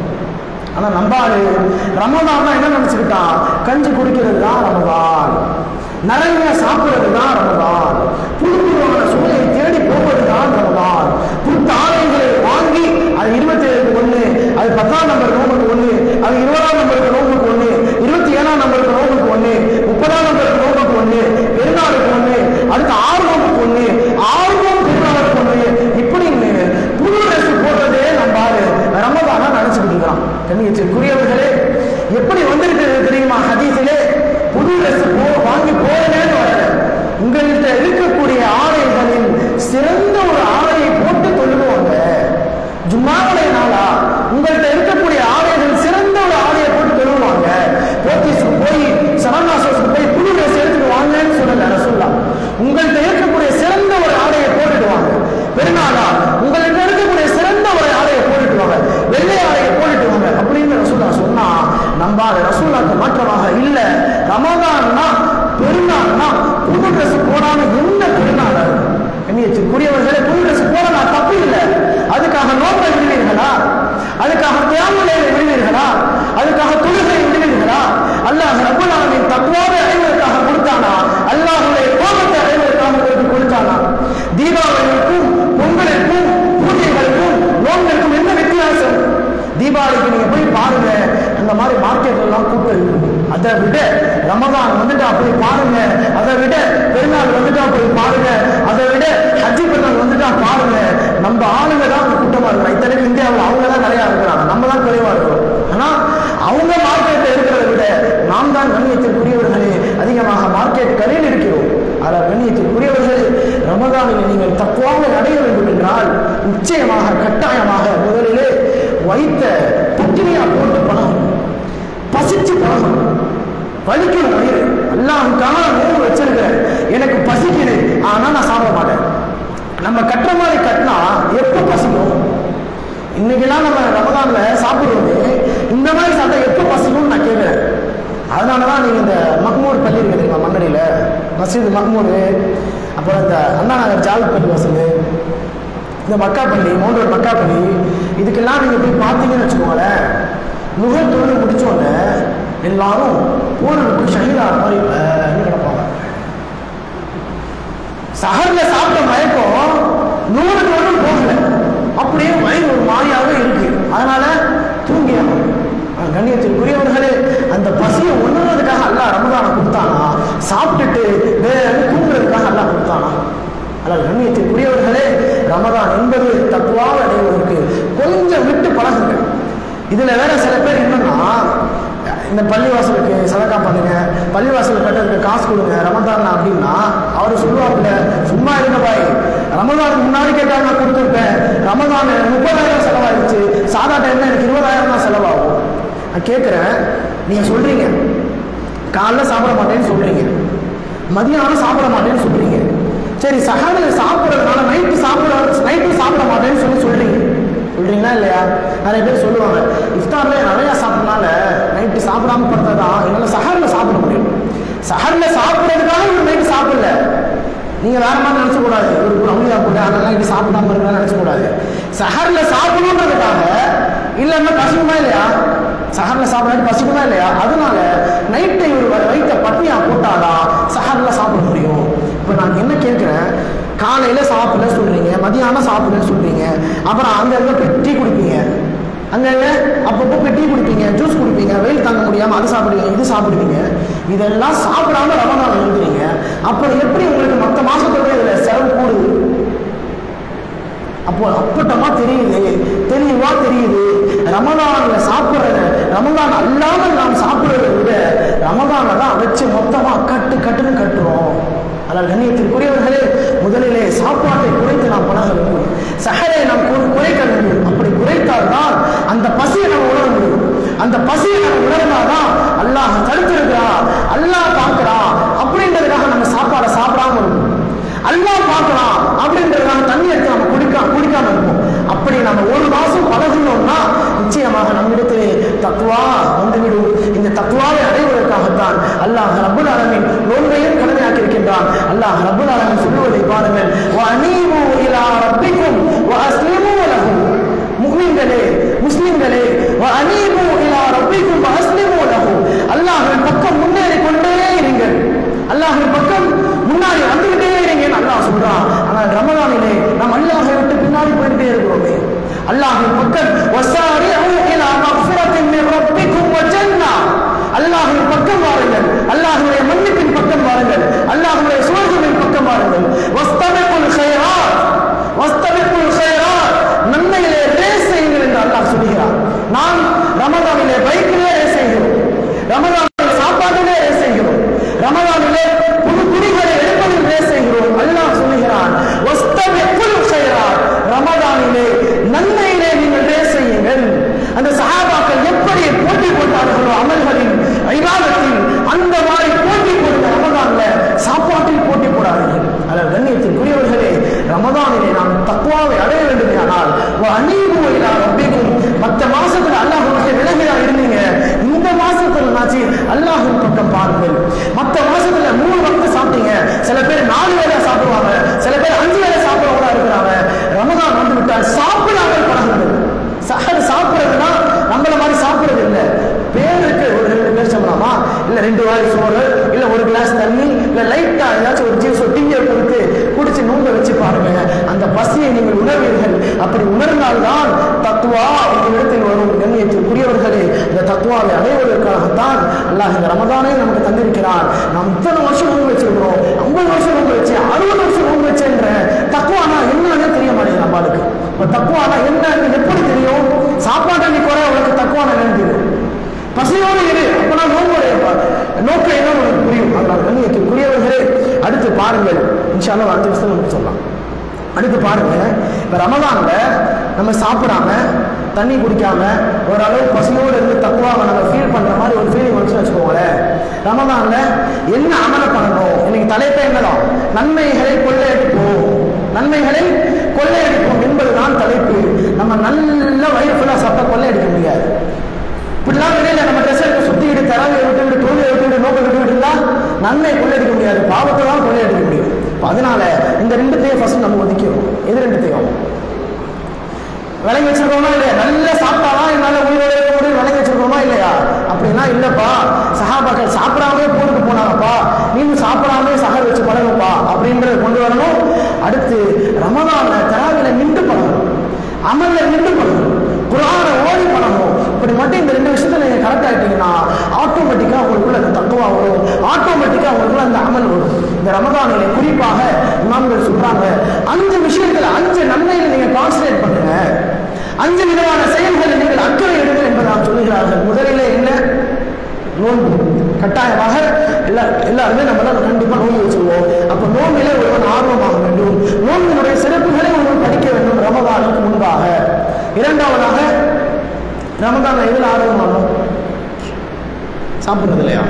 ஆனா நம்பாரு ரமதான் என்ன நினைச்சுக்கிட்டான் கஞ்சி குடிக்கிறது தான் ரமதான் நிறைய சாப்பிடுறது தான் ரமதான் புது புதுவான சூழலை தேடி போவது தான் ரமதான் புத்த ஆலயங்களை வாங்கி அது இருபத்தி ஏழுக்கு ஒண்ணு அது பத்தாம் நம்பர் நோம்புக்கு ஒண்ணு அது இருபதாம் நம்பருக்கு நோம்புக்கு ஒண்ணு இருபத்தி ஏழாம் நம்பருக்கு நோம்புக்கு ஒண்ணு முப்பதாம் நம்பருக்கு நோம்புக்கு ஒண்ணு பெருநாளுக்கு ஒண்ணு அடுத்து ஆறு நோம்புக்கு ஒண்ணு ஆறு நோம்பு பெருநாளுக்கு ஒண்ணு இப்படின்னு புது ட்ரெஸ் போடுறதே நம்பாரு ரமதானா நினைச்சுக்கிட்டு இருக்கிறான் கண்ணியத்திற்குரியவர்களே எப்படி வந்திருக்கிறது தெரியுமா ஹதீஸிலே புது ட்ரெஸ் போ வாங்கி போறேன்னு வரல உங்கள்கிட்ட இருக்கக்கூடிய ஆடைகளில் சிறந்த ஒரு ஆடையை போட்டு தொழுவாங்க ஜும்மாவுடைய நாளா உங்கள்கிட்ட இருக்கக்கூடிய ஆடைகள் சிறந்த ஒரு ஆடையை போட்டு தொழுவாங்க போத்தீஸுக்கு போய் சரணாசோஸுக்கு போய் புது ட்ரெஸ் எடுத்துட்டு வாங்கன்னு சொல்லல ரசூல்லா உங்கள்கிட்ட இருக்கக்கூடிய சிறந்த ஒரு ஆடையை போட்டுட்டு வாங்க பெருநாளா உங்கள்கிட்ட இருக்கக்கூடிய சிறந்த ஒரு ஆடையை போட்டுட்டு வாங்க வெள்ளை ஆடையை போட்டுட்டு வாங்க அப்படின்னு ரசூல்லா சொன்னா நம்பாத ரசூல்லாக்கு மாற்றமாக இல்ல ரமதான்னா பெருநாள்னா புது ட்ரெஸ் போடாம எந்த பெருநாள் அது? கண்ணியத்துக்குரியவர்களே புது ட்ரெஸ் போடலாம் தப்பு இல்லை அதுக்காக நோக்கை விடுவீர்களா அதுக்காக தியாமலை விடுவீர்களா அதுக்காக தொழுகை விடுவீர்களா அல்லாஹ் ரப்பல் ஆலமீன் தக்குவாவை அடைவதற்காக கொடுத்தானா அல்லாஹ்வுடைய கோபத்தை அடைவதற்காக உங்களுக்கு கொடுத்தானா தீபாவளிக்கும் பொங்கலுக்கும் பூஜைகளுக்கும் நோன்களுக்கும் என்ன வித்தியாசம் தீபாவளிக்கு நீங்க போய் பாருங்க அந்த மாதிரி மார்க்கெட் எல்லாம் கூட்டம் இருக்கும் அதை விட ரமதான் வந்துட்டா போய் பாருங்க அதை விட பெருநாள் வந்துட்டா போய் பாருங்க அதை விட ஹஜ்ஜி பெருநாள் வந்துட்டா பாருங்க நம்ம ஆளுங்க தான் அங்க கூட்டமா இருக்கிறாங்க இத்தனைக்கு இந்தியாவில் அவங்க தான் நிறைய இருக்கிறாங்க நம்ம தான் குறைவா இருக்கிறோம் ஆனா அவங்க மார்க்கெட்ல இருக்கிறத விட நாம் தான் கண்ணியத்திற்குரியவர்களே அதிகமாக மார்க்கெட் கரையில் இருக்கிறோம் அதில் கண்ணியத்திற்குரியவர்களே ரமதானில் நீங்கள் தக்குவாக அடைய வேண்டும் என்றால் நிச்சயமாக கட்டாயமாக முதலிலே வைத்த பட்டினியா போட்டு பழகும் பசிச்சு பழகும் வலிக்கணும் வயிறு அல்லாஹுக்காக நான் நோவு வச்சிருக்கிறேன் எனக்கு பசிக்குது ஆனா நான் சாப்பிட மாட்டேன் நம்ம கட்டுற மாதிரி கட்டினா எப்போ பசிக்கும் இன்னைக்கெல்லாம் நம்ம ரமதான்ல சாப்பிடுறது இந்த மாதிரி சாப்பிட்டா எப்போ பசிக்கும்னு நான் கேட்குறேன் அதனால தான் நீங்கள் இந்த மக்மூர் பள்ளி இருக்கு தெரியுமா மன்னடியில் மசீது மக்மூர் அப்புறம் இந்த அண்ணா நகர் ஜால்பள்ளி வசூல் இந்த மக்காப்பள்ளி மவுண்டர் மக்காப்பள்ளி இதுக்கெல்லாம் நீங்கள் போய் பார்த்தீங்கன்னு வச்சுக்கோங்களேன் நுகர் தொழில் முடிச்சோடனே எல்லாரும் போனது போய் ஷஹீதா மாதிரி பேன்னு கிடப்பாங்க சஹர்ல சாப்பிட்ட மயக்கம் நூறுக்கு ஒன்றும் போகல அப்படியே வயிறு ஒரு மாதிரியாகவே இருக்கு அதனால தூங்கியாங்க கண்ணியத்திற்குரியவர்களே அந்த பசியை உணர்றதுக்காக அல்லாஹ் ரமதானை கொடுத்தானா சாப்பிட்டுட்டு வேற தூங்குறதுக்காக அல்லாஹ் கொடுத்தானா ஆனால் கண்ணியத்திற்குரியவர்களே ரமதான் என்பது தப்புவாக அடைவதற்கு கொஞ்சம் விட்டு பழகுங்க இதுல வேற சில பேர் என்னன்னா இந்த பள்ளிவாசலுக்கு சதக்கா பண்ணுங்க பள்ளிவாசல் கட்டுறதுக்கு காசு கொடுங்க ரமதான் அப்படின்னா அவர் சொல்லுவாப்புல சும்மா இருங்க பாய் ரமதான் முன்னாடி கேட்டால் நான் கொடுத்துருப்பேன் ரமதான் முப்பதாயிரம் செலவாயிடுச்சு சாதா டைம்ல எனக்கு இருபதாயிரம் தான் செலவாகும் நான் கேட்குறேன் நீங்க சொல்றீங்க காலைல சாப்பிட மாட்டேன்னு சொல்றீங்க மதியானம் சாப்பிட மாட்டேன்னு சொல்றீங்க சரி சஹாரில் சாப்பிட்றதுனால நைட்டு சாப்பிட நைட்டு சாப்பிட மாட்டேன்னு சொல்லி சொல்றீங்க சொல்றீங்களா இல்லையா நிறைய பேர் சொல்லுவாங்க இஃப்தார்ல நிறைய சாப்பிட்றதுனால நைட்டு சாப்பிடாம படுத்ததான் என்னால் சஹரில் சாப்பிட முடியும் சஹரில் சாப்பிட்றதுக்காக இவர் நைட்டு சாப்பிடல நீங்க வேற மாதிரி நினைச்ச கூடாது ஒரு ஒரு அமிதா கூட அதெல்லாம் இது சாப்பிடாம இருக்கலாம் நினைச்ச கூடாது சஹர்ல சாப்பிடணுன்றதுக்காக இல்லைன்னா பசிக்குமா இல்லையா சஹர்ல சாப்பிடாது பசிக்குமா இல்லையா அதனால நைட்டை இவர் வைத்த பட்னியா போட்டாதான் சஹர்ல சாப்பிட முடியும் இப்போ நான் என்ன கேட்குறேன் காலையில சாப்பிடல சொல்றீங்க மதியானம் சாப்பிடலன்னு சொல்றீங்க அப்புறம் அங்க இருக்க போய் டீ குடிப்பீங்க அங்கங்க அப்பப்போ போய் டீ குடிப்பீங்க ஜூஸ் குடிப்பீங்க வெயில் தாங்க முடியாம அது சாப்பிடுவீங்க இது சாப்பிடுவீங்க இதெல்லாம் சாப்பிடாம ரமதான் எழுதுறீங்க அப்புறம் எப்படி உங்களுக்கு மற்ற மாசத்தோட இதுல செலவு கூடுது அப்போ அப்பட்டமா தெரியுது தெளிவா தெரியுது ரமதான்ல சாப்பிடுறத ரமதான் அல்லாமல் நாம் சாப்பிடுறதை விட ரமதானை தான் வச்சு மொத்தமா கட்டு கட்டுன்னு கட்டுறோம் ஆனால் கண்ணியத்திற்குரியவர்களே முதலிலே சாப்பாட்டை குறைத்து நாம் பழக வேண்டும் சஹரை நாம் கு- குறைக்க வேண்டும் அப்படி குறைத்தால்தான் அந்த பசியை நம்ம உணர முடியும் அந்த பசியை நம்ம உணர்ந்தாதான் அல்லாஹ் தடுத்திருக்கிறா அல்லாஹ் பார்க்கிறான் அப்படின்றதுக்காக நம்ம சாப்பாடை சாப்பிடாம இருக்கும் அல்லாஹ் பார்க்கலாம் அப்படின்றதுக்காக தண்ணி எடுத்து நம்ம குடிக்க குடிக்காம இருப்போம் அப்படி நம்ம ஒரு மாசம் பழகணும்னா நிச்சயமாக நம்மிடத்திலே தத்துவா வந்துவிடும் இந்த தத்துவாவை அடைவதற்காகத்தான் அல்லாஹ் ரப்புல் ஆலமீன் நோன்பையும் கடமையாக்கி இருக்கின்றான் அல்லாஹ் ரப்புல் ஆலமீன் சொல்லுவதை பாருங்கள் வஅனீபு இலா ரப்பிக்கும் வஅஸ்லிமு லஹு முஸ்லிம்களே முஸ்லிம்களே வஅனீபு இலா ரப்பிக்கும் வஅஸ்லிமு லஹு அல்லாஹ்வின் பக்கம் முன்னேறி கொண்டே இருங்கள் அல்லாஹ்வின் பக்கம் முன்னாடி வந்துகிட்டே இருங்கன்னு அல்லாஹ் சொல்றான் ஆனால் ரமலானிலே நாம் அல்லாஹை விட்டு பின்னாடி போயிட்டே இருக்கிறோமே அல்லாஹ்வின் பக்கம் வஸாரிஉ இலா மக்ஃபிரத்தின் மின் ரப்பிக்கும் வ ஜன்னா அல்லாஹ்வின் பக்கம் வாருங்கள் அல்லாஹ்வுடைய மன்னிப்பின் பக்கம் வாருங்கள் அல்லாஹ்வுடைய சுவர்கத்தின் பக்கம் வாருங்கள் வஸ்தபிகுல் கைராத் வஸ்தபிகுல் கைராத் நன்மையிலே ரேஸ் செய்யுங்கள் என்று அல்லாஹ் சொல்கிறார் நாம் ரமதானிலே பைக்கிலே ரேஸ் செய்கிறோம் ரமதானிலே சாப்பாட்டிலே ரேஸ் செய்கிறோம் ரமதானிலே புது குடிகளை எடுப்பதில் ரேஸ் செய்கிறோம் அல்லாஹ் சொல்லுகிறான் வஸ்தபிகுல் கைராத் ரமதானிலே நன்மையிலே நீங்கள் ரேஸ் செய்யுங்கள் அந்த சஹாபாக்கள் எப்படி போட்டி போட்டார்களோ அமல்களின் ஐவாதத்தில் அந்த மாதிரி போட்டி போடுங்க ரமதான்ல சாப்பாட்டில் போட்டி போடாதீர்கள் அதில் கண்ணியத்திற்குரியவர்களே ரமதானிலே நாம் தக்குவாவை அடைய வேண்டுமே ஆனால் அநீபுவையிலா ரப்பிக்கும் மற்ற மாசத்துல அல்லாஹ் விட்டு விலகியா இருந்தீங்க இந்த மாசத்துல நாச்சு அல்லாஹின் பக்கம் பாருங்கள் மற்ற மாசத்துல மூணு வக்து சாப்பிட்டீங்க சில பேர் நாலு வேளை சாப்பிடுவாங்க சில பேர் அஞ்சு வேளை சாப்பிடுறவங்களா இருக்கிறாங்க ரமதான் வந்து விட்டால் சாப்பிடாமல் பழகுங்கள் சஹர் சாப்பிடுறதுனா நம்மள மாதிரி சாப்பிடுறது இல்ல பேருக்கு ஒரு ரெண்டு பேர் சொல்லலாமா இல்ல ரெண்டு வாய் சோறு இல்ல ஒரு கிளாஸ் தண்ணி இல்ல லைட்டா ஏதாச்சும் ஒரு ஜூஸ் டீயை கொடுத்து குடிச்சு நோன்பை வச்சு பாருங்க அந்த பசியை நீங்கள் உணர்வீர்கள் அப்படி உணர்ந்தால்தான் தத்துவா உங்களிடத்தில் வரும் கண்ணியத்திற்குரியவர்களே இந்த தத்துவாவை அடைவதற்காகத்தான் அல்லாஹ் இந்த ரமதானே நமக்கு தந்திருக்கிறான் நாம் இத்தனை வருஷம் நோன்பு வச்சிருக்கிறோம் ஐம்பது வருஷம் நோன்பு வச்சு அறுபது வருஷம் நோன்பு வச்சேன்ற தத்துவானா என்னன்னே தெரிய மாட்டேங்குது நம்மளுக்கு இப்ப தக்குவானா என்னன்னு எப்படி தெரியும் சாப்பாட்டை நீ குறை உனக்கு தக்குவான என்னன்னு தெரியும் பசியோடு இரு அப்ப நான் நோம்போடைய நோக்கம் என்ன உனக்கு புரியும் அதனால் கண்ணியத்திற்குரியவர்களே அடுத்து பாருங்கள் இன்ஷால்லா அடுத்த விஷயம் நமக்கு சொல்லலாம் அடுத்து பாருங்க இப்ப ரமதான்ல நம்ம சாப்பிடாம தண்ணி குடிக்காம ஓரளவு பசியோடு இருந்து தக்குவாக நம்ம ஃபீல் பண்ற மாதிரி ஒரு ஃபீலிங் வந்துச்சு வச்சுக்கோங்களேன் ரமதான்ல என்ன அமல பண்ணணும் இன்னைக்கு தலைப்பே என்னதான் நன்மைகளை கொள்ளையடிப்போம் நன்மைகளை கொள்ளையடிப்போம் என்பதுதான் தலைப்பு நம்ம நல்ல வயிறு ஃபுல்லாக சாப்பிட்டா கொள்ளையடிக்க முடியாது இப்படிலாம் வெளியில நம்ம ட்ரெஸ் எடுத்து சுத்திக்கிட்டு தரவை விட்டு விட்டு தொழிலை விட்டு விட்டு நோக்க விட்டு விட்டு இருந்தா நன்மை கொள்ளையடிக்க முடியாது பாவத்தை தான் கொள்ளையடிக்க முடியும் இப்ப அதனால இந்த ரெண்டுத்தையும் ஃபர்ஸ்ட் நம்ம ஒதுக்கிறோம் எது ரெண்டுத்தையும் விளங்கி வச்சிருக்கோமா இல்லையா நல்லா சாப்பிட்டாதான் என்னால உயிரோட இருக்க முடியும் விளங்கி வச்சிருக்கோமா இல்லையா அப்படின்னா இல்லப்பா சஹாபாக்கள் சாப்பிடாமலே போருக்கு போனாங்கப்பா நீங்க சாப்பிடாமலே சஹர் வச்சு பழகுப்பா அப்படின்றத கொண்டு வரணும் அடுத்து ரமதான்ல தராவில நின்று பழகணும் அமல்ல நின்று பழகணும் குரானை ஓடி பழகணும் இப்படி மட்டும் இந்த ரெண்டு விஷயத்துல நீங்க கரெக்ட் ஆயிட்டீங்கன்னா ஆட்டோமேட்டிக்கா உங்களுக்குள்ள அந்த தத்துவா வரும் ஆட்டோமேட்டிக்கா உங்களுக்குள்ள அந்த அமல் வரும் இந்த ரமதானிலே குறிப்பாக இமாம்கள் சொல்றாங்க அஞ்சு விஷயத்துல அஞ்சு நன்மையில நீங்க கான்சன்ட்ரேட் பண்ணுங்க அஞ்சு விதமான செயல்களை நீங்கள் அக்கறை எடுங்கள் என்பதாக சொல்லுகிறார்கள் முதலில் என்ன நோன்பு கட்டாயமாக எல்லா எல்லாருமே நம்ம தான் கண்டிப்பாக நோன்பு வச்சுருவோம் அப்போ நோம்பிலே ஒருவன் ஆர்வமாக வேண்டும் நோன்பினுடைய சிறப்புகளை ஒருவன் படிக்க வேண்டும் ரமதானுக்கு முன்பாக இரண்டாவதாக ரமதான எதில் ஆர்வமாகும் சாப்பிடுறது இல்லையா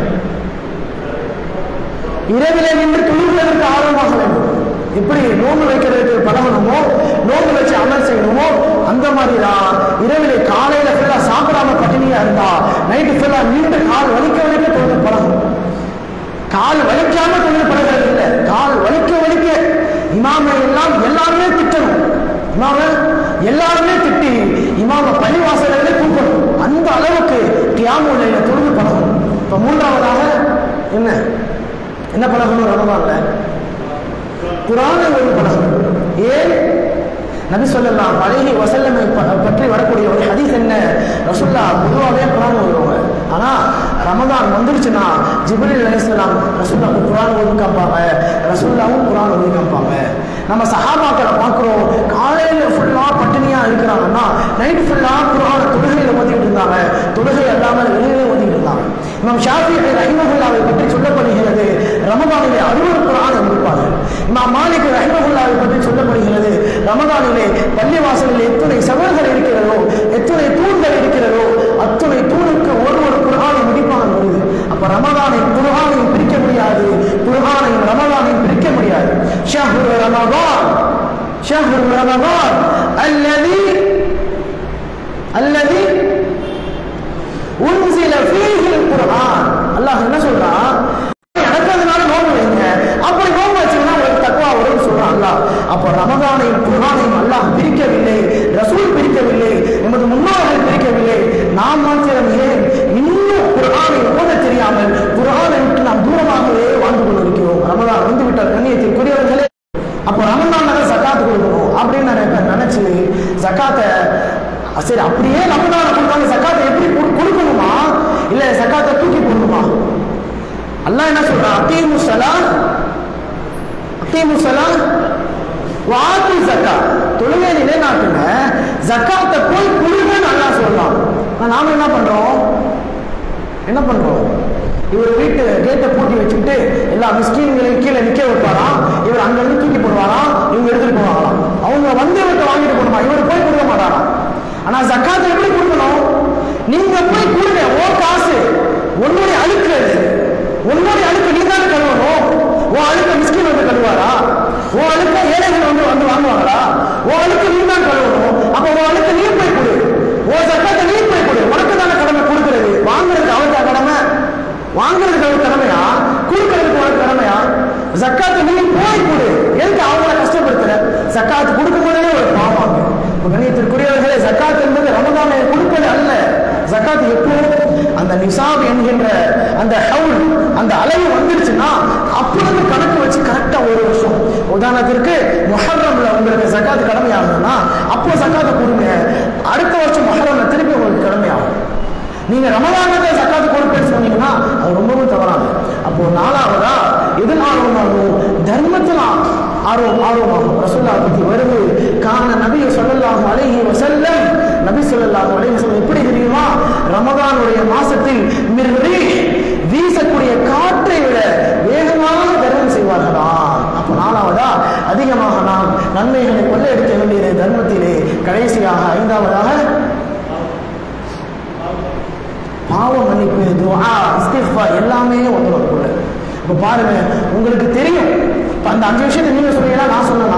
இரவிலே நின்று தொழுவதற்கு ஆர்வமாக வேண்டும் எப்படி நோன்பு வைக்கிறதுக்கு பழகணுமோ நோன்பு வச்சு அமல் செய்யணுமோ அந்த மாதிரி தான் இரவிலே காலையில ஃபுல்லா சாப்பிடாம பட்டினியா இருந்தா நைட்டு ஃபுல்லா நின்று கால் வலிக்க வலிக்க தொழுது பழகணும் கால் வலிக்காம தொழுது பழகிறது இல்லை கால் வலிக்க வலிக்க இமாமை எல்லாம் எல்லாருமே திட்டணும் இமாம எல்லாருமே திட்டி இமாம பள்ளிவாசலே கூப்பிடணும் அந்த அளவுக்கு கியாமுல்லையில தொழுது பழகணும் இப்ப மூன்றாவதாக என்ன என்ன பழகணும் ரமதான்ல குரானை ஒரு பழகணும் ஏன் நபி சொல்லலாம் அழகி வசல்லமை ப- பற்றி வரக்கூடிய ஒரு ஹதீஸ் என்ன ரசுல்லா பொதுவாகவே குரான் ஓதுவாங்க ஆனா ரமதான் வந்துருச்சுன்னா ஜிப்ரீல் அலைஹிஸ்ஸலாம் ரசுல்லாவுக்கு குரான் ஓதி காப்பாங்க ரசுல்லாவும் குரான் ஓதி காப்பாங்க நம்ம சஹாபாக்களை பார்க்குறோம் காலையில் ஃபுல்லாக பட்டினியாக இருக்கிறாங்கன்னா நைட்டு ஃபுல்லாக குரான தொழுகையில் ஓதிக்கிட்டு இருந்தாங்க தொழுகை அல்லாமல் வெளியிலே ஓதிக்கிட்டு இருந்தாங்க இமாம் ஷாஃபி ரஹிமகுல்லாவை பற்றி சொல்லப்படுகிறது ரமதானிலே அறுபது குரானை முடிப்பார்கள் இமாம் மாலிக் ரஹிமகுல்லாவை பற்றி சொல்லப்படுகிறது ரமதானிலே பள்ளிவாசலில் எத்தனை சவர்கள் இருக்கிறதோ எத்தனை தூண்கள் இருக்கிறதோ அத்தனை தூணுக்கு ஒரு ஒரு குரானை முடிப்பான் வருது அப்ப ரமதானை குர்ஆனையும் பிரிக்க முடியாது குர்ஆனையும் ரமதானையும் பிரிக்க முடியாது ஷஹ்ரு ரமதான் ஷஹ்ரு ரமதான் அல்லதி அல்லதி உன்சில ஃபீஹில் குர்ஆன் அல்லாஹ் என்ன சொல்றான் நடக்கிறதுனால நோம்பு வைங்க அப்படி நோம்பு வச்சீங்கன்னா உங்களுக்கு தக்குவா வரும்னு சொல்றான் அல்லாஹ் அப்போ ரமதானையும் குர்ஆனையும் அல்லாஹ் பிரிக்கவில்லை ரசூல் பிரிக்கவில்லை நமது முன்னோர்கள் பிரிக்கவில்லை நாம் மாத்திரம் ஏன் இன்னும் குர்ஆனை ஓத தெரியாமல் குர்ஆனை விட்டு நாம் தூரமாகவே வாழ்ந்து கொண்டிருக்கிறோம் ரமதான் வந்து விட்டால் கண்ணியத்திற்குரியவர்களே அப்போ ரமதான் சக்காத்து கொடுக்கணும் அப்படின்னு நிறைய பேர் நினைச்சு சக்காத்தை சரி அப்படியே ரமதான கொடுத்தாங்க சக்காத்தை எப்படி கொடு- கொடுக்கணுமா இல்ல சக்காத்தை தூக்கி போடணுமா அல்லாஹ் என்ன சொல்றான் அத்தீமு சலாம் அத்தீமு சலாம் வாத்து ஜக்கா தொழுகை நிலைநாட்டுங்க ஜக்காத்தை போய் கொடுங்கன்னு அல்லாஹ் சொல்றான் ஆனா நாம என்ன பண்றோம் என்ன பண்றோம் இவர் வீட்டு கேட்டை பூட்டி வச்சுக்கிட்டு எல்லா மிஸ்கீன்களையும் கீழே நிக்க வைப்பாராம் இவர் அங்க இருந்து தூக்கி போடுவாராம் இவங்க எடுத்துட்டு போவாங்களாம் அவங்க வந்து இவர்கிட்ட வாங்கிட்டு போடுமா இவர் போய் கொடுக்க மாட்டாராம் ஆனா ஜக்காத்தை எப்படி கொடுக்கணும் நீங்க போய் கொடுங்க ஓ காசு உன்னுடைய அழுக்கு அது உன்னுடைய அழுக்கு நீ தானே கழுவணும் உன் அழுக்க மிஸ்கின் வந்து கழுவாரா உன் அழுக்க ஏழைகள் வந்து வந்து வாங்குவாங்களா உன் அழுக்கு நீ தான் கழுவணும் அப்ப உன் அழுக்க நீ போய் கொடு உன் சட்டத்தை நீ போய் கொடு உனக்கு தானே கடமை கொடுக்கிறது வாங்குறதுக்கு அவருக்கு கடமை வாங்குறதுக்கு அவருக்கு கடமையா கொடுக்கறதுக்கு உனக்கு கடமையா ஜக்காத்து நீ போய் கொடு எதுக்கு அவங்கள கஷ்டப்படுத்துற ஜக்காத்து கொடுக்கும் போதே ஒரு பாவம் இப்ப கண்ணியத்திற்குரியவர்களே ஜக்காத் என்பது ரமதானை கொடுப்பது அல்ல ஜக்காத் எப்போ அந்த நிசாப் என்கின்ற அந்த ஹவுல் அந்த அளவு வந்துடுச்சுன்னா அப்பொழுது கணக்கு வச்சு கரெக்டா ஒரு வருஷம் உதாரணத்திற்கு முஹர்ரம்ல உங்களுக்கு ஜக்காத் கடமையாகுதுன்னா அப்போ ஜக்காத்தை கொடுங்க அடுத்த வருஷம் முஹர்ரம்ல திருப்பி உங்களுக்கு கடமையாகும் நீங்க ரமதானத்தை சக்காத்து கொடுப்பேன்னு சொன்னீங்கன்னா அது ரொம்பவும் தவறானது அப்போ நாலாவதா எதில் ஆர்வமாகும் தர்மத்தில் ஆ- ஆர்வம் ஆர்வமாகும் ரசூல்லா பத்தி வருது காண நபி சொல்லல்லாஹு அலைஹி வஸல்லம் நபி சொல்லல்லாஹு அலைஹி வஸல்லம் எப்படி தெரியுமா ரமதானுடைய மாசத்தில் மிர்ரி வீசக்கூடிய காற்றை விட வேகமாக தர்மம் செய்வார்களாம் அப்போ நாலாவதா அதிகமாக நாம் நன்மைகளை கொள்ளையடிக்க வேண்டியது தர்மத்திலே கடைசியாக ஐந்தாவதாக பாவ மன்னிப்பு துஆ இஸ்திஃபார் எல்லாமே வந்துடும் அதுக்குள்ள இப்போ பாருங்க உங்களுக்கு தெரியும் இப்போ அந்த அஞ்சு விஷயத்தை நீங்க சொன்னீங்களா நான் சொன்னேனா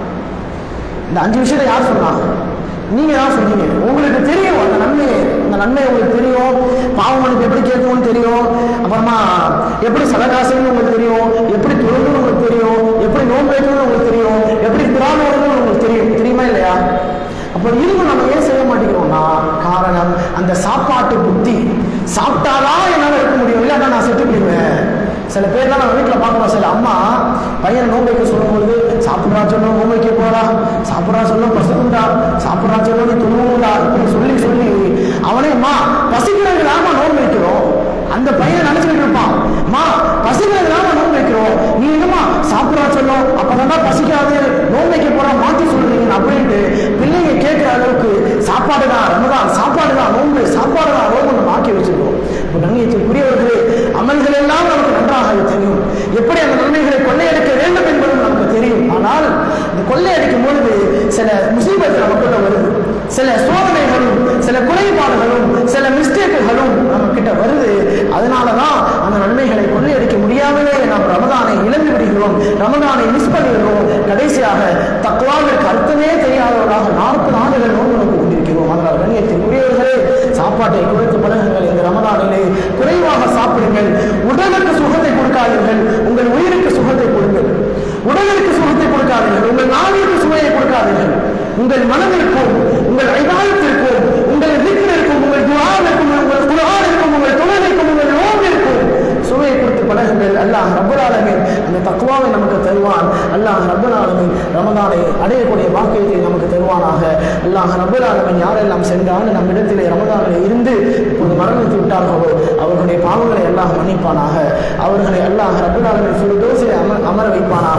இந்த அஞ்சு விஷயத்தை யார் சொன்னா நீங்க தான் சொன்னீங்க உங்களுக்கு தெரியும் அந்த நன்மை அந்த நன்மை உங்களுக்கு தெரியும் பாவ மன்னிப்பு எப்படி கேட்கணும்னு தெரியும் அப்புறமா எப்படி சதகா செய்யணும் உங்களுக்கு தெரியும் எப்படி தொழுகணும்னு உங்களுக்கு தெரியும் எப்படி நோன்பு வைக்கணும்னு உங்களுக்கு தெரியும் எப்படி திராணம் ஓடணும்னு உங்களுக்கு தெரியும் தெரியுமா இல்லையா அப்போ இருந்தும் நம்ம ஏன் செய்ய மாட்டேங்கிறோம்னா காரணம் அந்த சாப்பாட்டு புத்தி சாப்பிட்டாதான் என்னால் இருக்க முடியும் இல்லைன்னா நான் செத்து போயிடுவேன் சில பேர்லாம் நம்ம வீட்டில் பார்க்குறோம் சில அம்மா பையனை நோன்பு வைக்க சொல்லும்போது சாப்பிட்றா சொல்லும் நோன்பு வைக்க போறா சாப்பிட்றா சொல்லும் பசிக்குண்டா சாப்பிட்றா சொல்லும் நீ துணுவுண்டா இப்படி சொல்லி சொல்லி அவனே அம்மா பசிக்கிறது நாம நோன்பு வைக்கிறோம் அந்த பையன் நினைச்சுக்கிட்டு இருப்பான் அம்மா பசிக்கிறது நாம நோன்பு வைக்கிறோம் நீ என்னமா சாப்பிட்றா சொல்லும் அப்பதான் பசிக்காது நோன்பு வைக்க போறா மாற்றி சொல்றீங்க அப்படின்ட்டு பிள்ளைங்க கேட்கிற அளவுக்கு சாப்பாடு தான் ரமதான் சாப்பாடு தான் நோன்பு சாப்பாடு தான் நோன்பு நம்ம ஆக்கி வச்சிருக்கோம் இப்போ கண்ணியத்திற்குரியவர்களே அமல்கள் எல்லாம் நமக்கு நன்றாக தெரியும் எப்படி அந்த நன்மைகளை கொள்ளையடிக்க வேண்டும் என்பதும் நமக்கு தெரியும் ஆனால் இந்த கொள்ளையடிக்கும் பொழுது சில முசீபத் நமக்குள்ள வருது சில சோதனைகளும் சில குறைபாடுகளும் சில மிஸ்டேக்குகளும் நம்ம கிட்ட வருது அதனால தான் அந்த நன்மைகளை கொள்ளையடிக்க முடியாமலே நாம் ரமதானை இழந்து விடுகிறோம் ரமதானை மிஸ் பண்ணிடுறோம் கடைசியாக தக்குவாவிற்கு அர்த்தமே தெரியாதவர்களாக நாற்பது ஆண்டுகள் நோன்பு நோக்கி கொண்டிருக்கிறோம் அதனால் கண்ணியத்தின் உரியவர்களே சாப்பாட்டை குறைத்து பழகுங்கள் இந்த ரமதானிலே குறைவாக சாப்பிடுங்கள் உடலுக்கு சுகத்தை கொடுக்காதீர்கள் உங்கள் உயிருக்கு சுகத்தை கொடுங்கள் உடலுக்கு சுகத்தை கொடுக்காதீர்கள் உங்கள் நாவிற்கு சுவையை கொடுக்காதீர்கள் உங்கள் மனதிற்கும் உங்கள் ஐதாயத்திற்கும் உங்கள் திக்கிற்கும் உங்கள் துவாவிற்கும் உங்கள் குரானிற்கும் உங்கள் தொழிலுக்கும் உங்கள் நோவிற்கும் சுவையை கொடுத்து பழகுங்கள் அல்லாஹ் ரப்பல் ஆலமீன் அந்த தக்குவாவை நமக்கு தருவான் அல்லாஹ் ரப்பல் ஆலமீன் ரமதானை அடையக்கூடிய வாக்கியத்தை நமக்கு தருவானாக அல்லாஹ் ரப்பல் ஆலமீன் யாரெல்லாம் சென்றால் நம்மிடத்திலே ரமதானில் இருந்து இப்போது மரணித்து விட்டார்களோ அவர்களுடைய பாவங்களை எல்லாம் மன்னிப்பானாக அவர்களை அல்லாஹ் ரப்பல் ஆலமீன் ஃபிர்தௌஸிலே அமர் அமர வைப்பானாக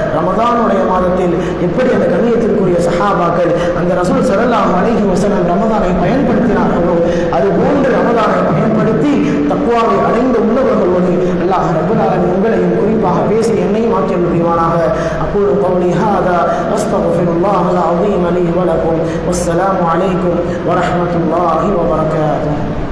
ரமதானுடைய மாதத்தில் எப்படி அந்த கண்ணியத்திற்குரிய சஹாபாக்கள் அந்த ரசூல் ஸல்லல்லாஹு அலைஹி வஸல்லம் ரமதானை பயன்படுத்தினார்களோ அது போன்று ரமதானை பயன்படுத்தி தக்குவாவை அடைந்த உள்ளவர்களோடு அல்லாஹ் ரப்பல் ஆலமீன் உங்களையும் குறிப்பாக பேசி என்னையும் ஆக்கிய புரிவானாக அக்கூல் قولي هذا أستغفر الله العظيم لي ولكم والسلام عليكم ورحمة الله وبركاته